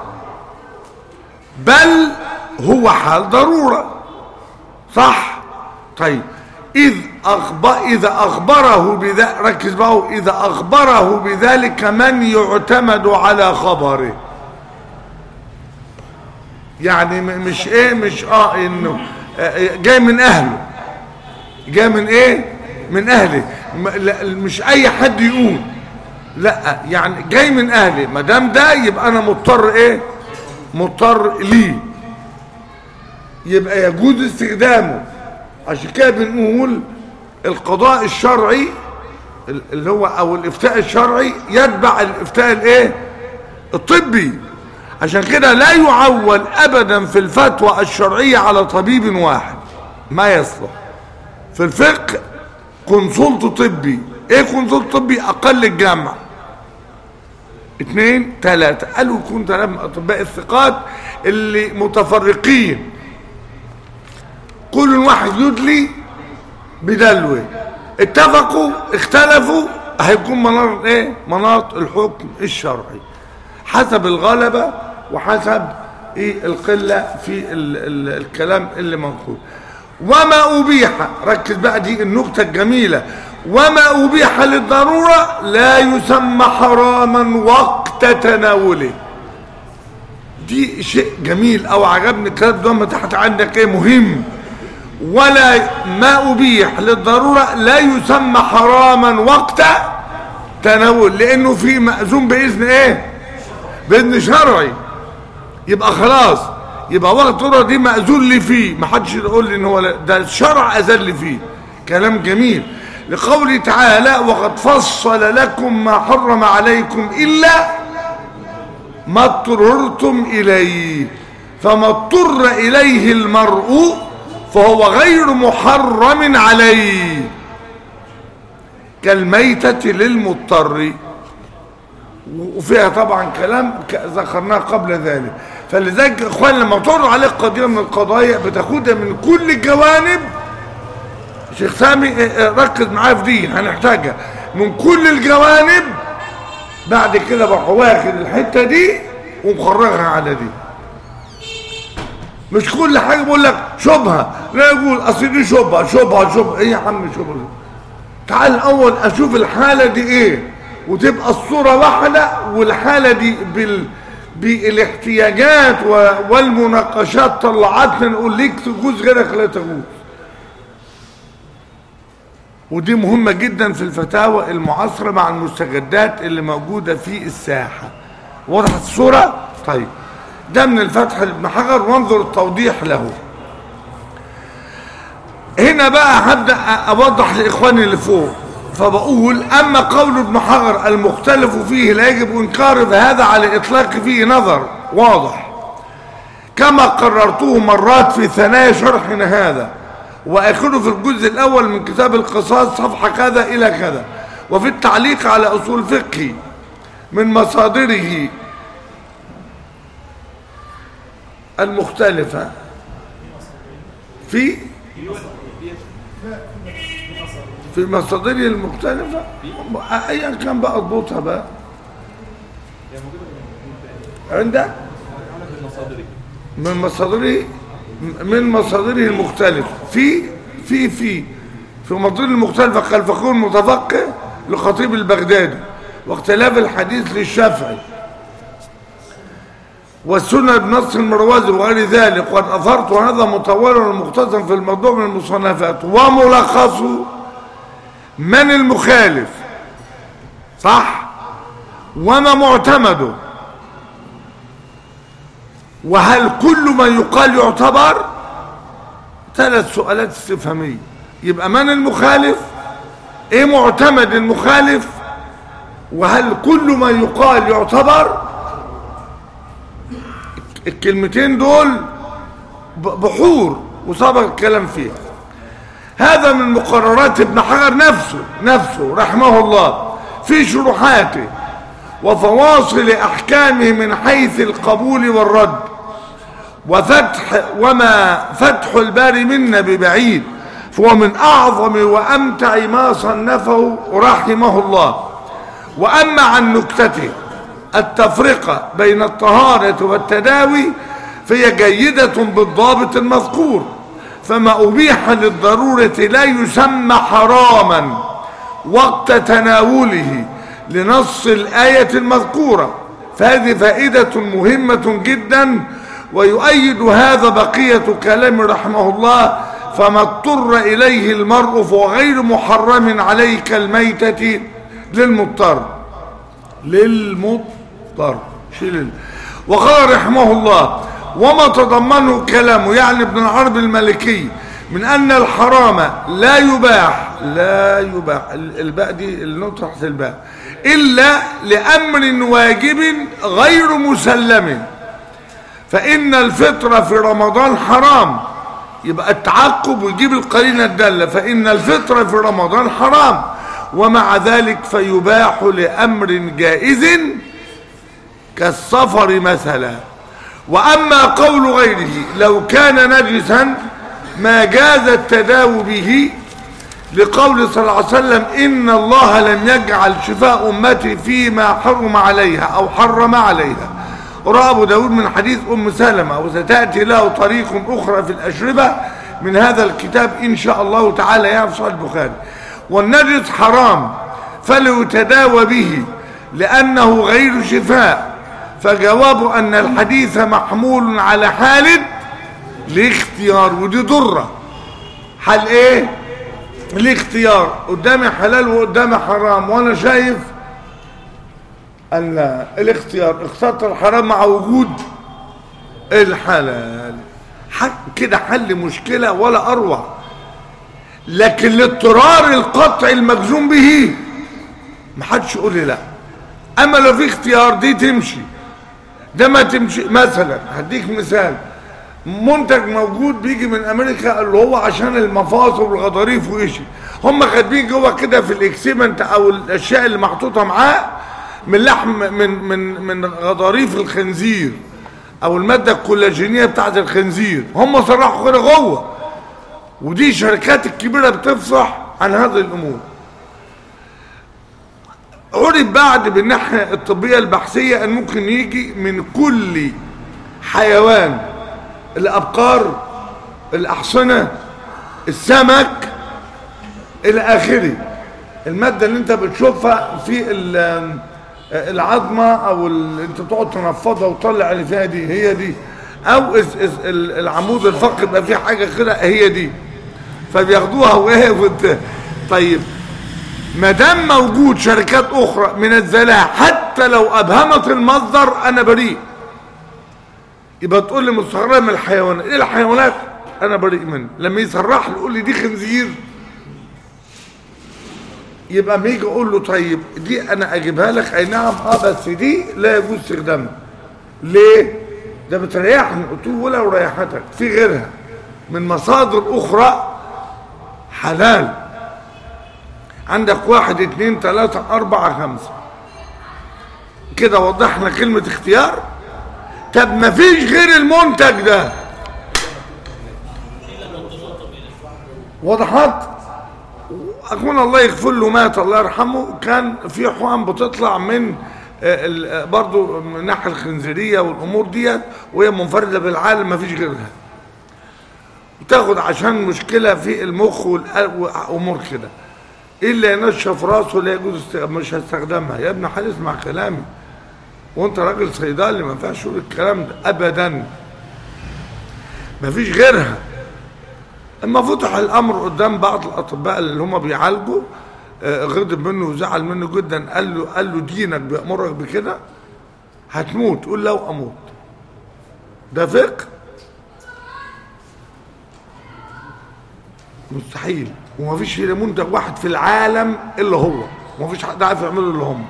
[SPEAKER 1] بل هو حال ضروره صح طيب إذ أخبر إذا أخبره بذلك ركز بقى إذا أخبره بذلك من يعتمد على خبره يعني م- مش إيه مش آه إنه آه، جاي من أهله جاي من إيه من أهله م- لا، مش أي حد يقول لا يعني جاي من أهله ما دام ده يبقى أنا مضطر إيه مضطر ليه يبقى يجوز استخدامه عشان كده بنقول القضاء الشرعي اللي هو او الافتاء الشرعي يتبع الافتاء الايه الطبي عشان كده لا يعول ابدا في الفتوى الشرعيه على طبيب واحد ما يصلح في الفقه كونسلت طبي ايه كونسلت طبي اقل الجامعه اثنين ثلاثة قالوا يكون ثلاثة من أطباء الثقات اللي متفرقين كل واحد يدلي بدلوه اتفقوا اختلفوا هيكون مناط ايه مناط الحكم الشرعي حسب الغلبة وحسب ايه القلة في ال ال الكلام اللي منقول وما أبيح ركز بقى دي النقطة الجميلة وما أبيح للضرورة لا يسمى حراما وقت تناوله دي شيء جميل او عجبني الكلام ده ما تحت عندك ايه مهم ولا ما ابيح للضروره لا يسمى حراما وقت تناول لانه في مأذون باذن ايه باذن شرعي يبقى خلاص يبقى وقت الضروره دي مأذون لي فيه ما حدش يقول لي ان هو لا ده الشرع اذن لي فيه كلام جميل لقوله تعالى وقد فصل لكم ما حرم عليكم الا ما اضطررتم إليه فما اضطر إليه المرء فهو غير محرم عليه كالميتة للمضطر وفيها طبعا كلام ك- ذكرناه قبل ذلك فلذلك يا اخوان لما تعرض عليك قضيه من القضايا بتاخدها من كل الجوانب شيخ سامي اه، اه، ركز معايا في دي هنحتاجها من كل الجوانب بعد كده بروح واخد الحته دي ومخرجها على دي مش كل حاجه بقول لك شبهه لا يقول اصل دي شبهه شبهه شبهه ايه يا عم شبهه تعال الاول اشوف الحاله دي ايه وتبقى الصورة واحدة والحالة دي بال بالاحتياجات و- والمناقشات طلعتنا نقول ليك تجوز غيرك لا تجوز ودي مهمة جدا في الفتاوى المعاصرة مع المستجدات اللي موجودة في الساحة وضحت الصورة؟ طيب ده من الفتح لابن حجر وانظر التوضيح له هنا بقى هبدأ أوضح لإخواني اللي فوق فبقول أما قول ابن حجر المختلف فيه لا يجب إنكاره فهذا على إطلاق فيه نظر واضح كما قررته مرات في ثنايا شرحنا هذا وآخره في الجزء الأول من كتاب القصاص صفحة كذا إلى كذا وفي التعليق على أصول فقهي من مصادره المختلفة في في مصادره المختلفة أيا كان بقى اضبطها بقى عندك من مصادره من مصادره المختلفة في في في في مصادره المختلفة كالفقيه المتفقه لخطيب البغدادي واختلاف الحديث للشافعي والسنة بنص المروزي وغير ذلك وقد أثرت هذا مطولا ومختصرا في الموضوع من المصنفات وملخصه من المخالف صح وما معتمده وهل كل ما يقال يعتبر ثلاث سؤالات استفهامية يبقى من المخالف ايه معتمد المخالف وهل كل ما يقال يعتبر الكلمتين دول ب- بحور وسبق الكلام فيها هذا من مقررات ابن حجر نفسه نفسه رحمه الله في شروحاته وفواصل احكامه من حيث القبول والرد وفتح وما فتح الباري منا ببعيد فهو من اعظم وامتع ما صنفه رحمه الله واما عن نكتته التفرقه بين الطهاره والتداوي فهي جيده بالضابط المذكور فما ابيح للضروره لا يسمى حراما وقت تناوله لنص الايه المذكوره فهذه فائده مهمه جدا ويؤيد هذا بقيه كلام رحمه الله فما اضطر اليه المرء فهو غير محرم عليه كالميته للمضطر للمضطر شيل ال- وقال رحمه الله وما تضمنه كلامه يعني ابن العرب المالكي من ان الحرام لا يباح لا يباح ال- الباء دي النقطه تحت الباء الا لامر واجب غير مسلم فان الفطر في رمضان حرام يبقى التعقب ويجيب القرينه الداله فان الفطر في رمضان حرام ومع ذلك فيباح لامر جائز كالسفر مثلا واما قول غيره لو كان نجسا ما جاز التداوي به لقول صلى الله عليه وسلم ان الله لم يجعل شفاء امتي فيما حرم عليها او حرم عليها روى ابو داود من حديث ام سلمة وستاتي له طريق اخرى في الاشربه من هذا الكتاب ان شاء الله تعالى يعني في صحيح البخاري والنجس حرام فليتداوى به لانه غير شفاء فجواب ان الحديث محمول على حال الاختيار ودي ضره حال ايه الاختيار قدامي حلال وقدامي حرام وانا شايف ان الاختيار اخترت الحرام مع وجود الحلال حق كده حل مشكله ولا اروع لكن الاضطرار القطع المجزوم به محدش يقول لي لا اما لو في اختيار دي تمشي ده ما تمشي مثلا هديك مثال منتج موجود بيجي من امريكا اللي هو عشان المفاصل والغضاريف وإشي هم كاتبين جوه كده في الاكسيمنت او الاشياء اللي محطوطه معاه من لحم من من من غضاريف الخنزير او الماده الكولاجينيه بتاعت الخنزير هم صرحوا كده جوه ودي الشركات الكبيره بتفصح عن هذه الامور عرف بعد بالناحيه الطبيه البحثيه ان ممكن يجي من كل حيوان الابقار الاحصنه السمك الى اخره المادة اللي انت بتشوفها في ال- العظمة او ال- انت بتقعد تنفضها وتطلع اللي فيها دي هي دي او اس- اس- ال- العمود الفقري يبقى فيه حاجة كده هي دي فبياخدوها وايه وت- طيب ما دام موجود شركات اخرى من الزلاع حتى لو ابهمت المصدر انا بريء يبقى تقول لي مستغرب من الحيوانات ايه الحيوانات انا بريء منه لما يصرح لي يقول لي دي خنزير يبقى ما يجي اقول له طيب دي انا اجيبها لك اي نعم اه بس دي لا يجوز استخدامها ليه ده بتريحني قلت له ولو ريحتك في غيرها من مصادر اخرى حلال عندك واحد اتنين تلاتة اربعة خمسة كده وضحنا كلمة اختيار طب ما فيش غير المنتج ده وضحت اخونا الله يغفر له مات الله يرحمه كان في حقن بتطلع من آه، ال- آه، برضو من الناحيه الخنزيريه والامور ديت وهي منفرده بالعالم ما فيش غيرها وتاخد عشان مشكله في المخ والقلب وامور كده الا ينشف راسه لا يجوز است- مش هستخدمها يا ابن حال اسمع كلامي وانت راجل صيدلي ما ينفعش تقول الكلام ده ابدا ما فيش غيرها اما فتح الامر قدام بعض الاطباء اللي هم بيعالجوا آه، غضب منه وزعل منه جدا قال له قال له دينك بيامرك بكده هتموت قول لو اموت ده فقه مستحيل ومفيش فيه منتج واحد في العالم الا هو ومفيش حد عارف يعمله الا هم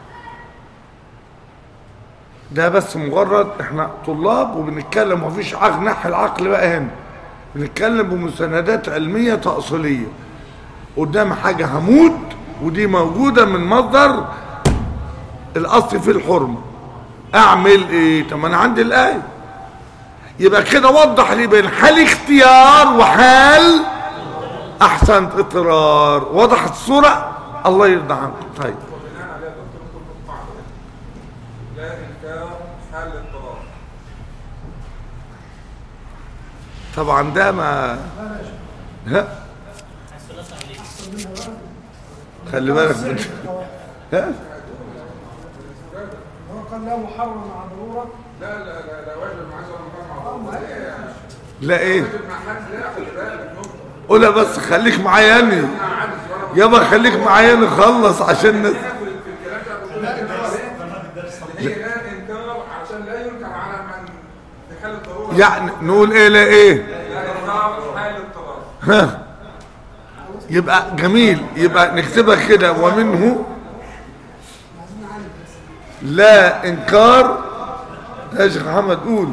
[SPEAKER 1] ده بس مجرد احنا طلاب وبنتكلم ومفيش عقل ناحية العقل بقى هنا بنتكلم بمستندات علمية تأصيلية قدام حاجة هموت ودي موجودة من مصدر الأصل في الحرمة أعمل إيه؟ طب ما أنا عندي الآية يبقى كده وضح لي بين حال اختيار وحال أحسنت اضطرار وضحت الصورة الله يرضى عنكم طيب
[SPEAKER 3] وبناء عليها دكتور نطلق قاعدة لا إنكار حال الاضطرار
[SPEAKER 1] طبعا ده ما ها خلي بالك من ها
[SPEAKER 4] هو قال لا محرم مع ضروره
[SPEAKER 3] لا لا لا لا واجب مع زمن مع بعض
[SPEAKER 1] لا ايه
[SPEAKER 3] واجب مع حد لا خلي بالك نقطة
[SPEAKER 1] قولها بس خليك معايا أنا.
[SPEAKER 3] مع عجز ولا
[SPEAKER 1] يابا خليك معايا نخلص عشان ن-
[SPEAKER 3] في في الكلام ده بقول هي لا إنكار عشان لا ينكر على من في حال الضرورة
[SPEAKER 1] يعني نقول ايه لا ايه
[SPEAKER 3] لا إنكار حال الاضطرار
[SPEAKER 1] ها يبقى جميل يبقى نكتبها كده ومنه لا انكار يا شيخ محمد قول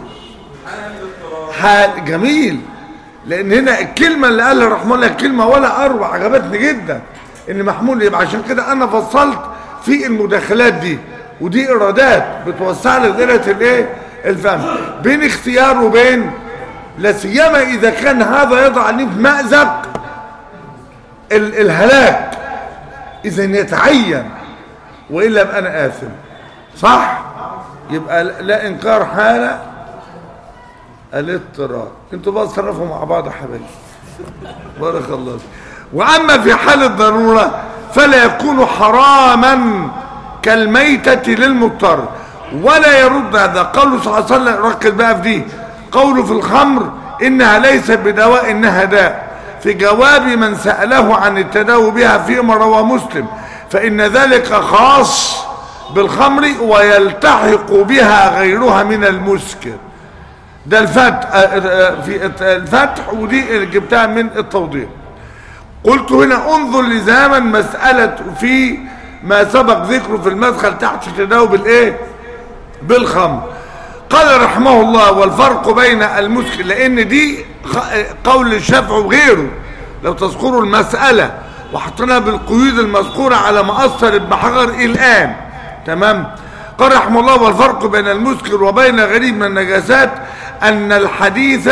[SPEAKER 1] حال جميل لان هنا الكلمه اللي قالها رحمه الله كلمه ولا اروع عجبتني جدا ان محمول يبقى عشان كده انا فصلت في المداخلات دي ودي ايرادات بتوسع لي دايره الايه الفهم بين اختيار وبين لا سيما اذا كان هذا يضعني في مازق ال- الهلاك اذا يتعين والا يبقى انا اثم صح يبقى لا- لا انكار حاله الاضطرار انتوا بقى تصرفوا مع بعض يا حبايبي بارك الله فيك. واما في حال الضروره فلا يكون حراما كالميتة للمضطر ولا يرد هذا قوله صلى الله عليه وسلم ركز بقى في دي قوله في الخمر انها ليست بدواء انها داء في جواب من سأله عن التداوي بها فيما روى مسلم فإن ذلك خاص بالخمر ويلتحق بها غيرها من المسكر ده الفتح آه، آه، في الفتح ودي اللي جبتها من التوضيح قلت هنا انظر لزاما مسألة في ما سبق ذكره في المدخل تحت التداوي بالايه بالخمر قال رحمه الله والفرق بين المسكر لان دي خ- قول الشافعي وغيره لو تذكروا المسألة وحطيناها بالقيود المذكورة على ما أثر ابن حجر الآن تمام قال رحمه الله والفرق بين المسكر وبين غريب من النجاسات أن الحديث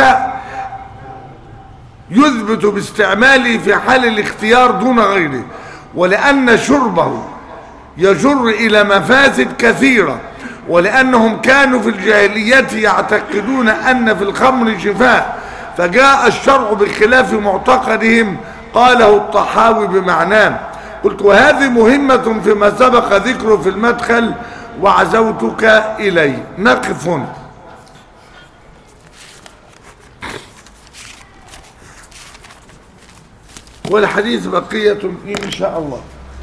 [SPEAKER 1] يثبت باستعماله في حال الاختيار دون غيره ولأن شربه يجر إلى مفاسد كثيرة ولأنهم كانوا في الجاهلية يعتقدون أن في الخمر شفاء فجاء الشرع بخلاف معتقدهم قاله الطحاوي بمعناه قلت وهذه مهمة فيما سبق ذكره في المدخل وعزوتك إليه نقف هنا والحديث بقية إن شاء الله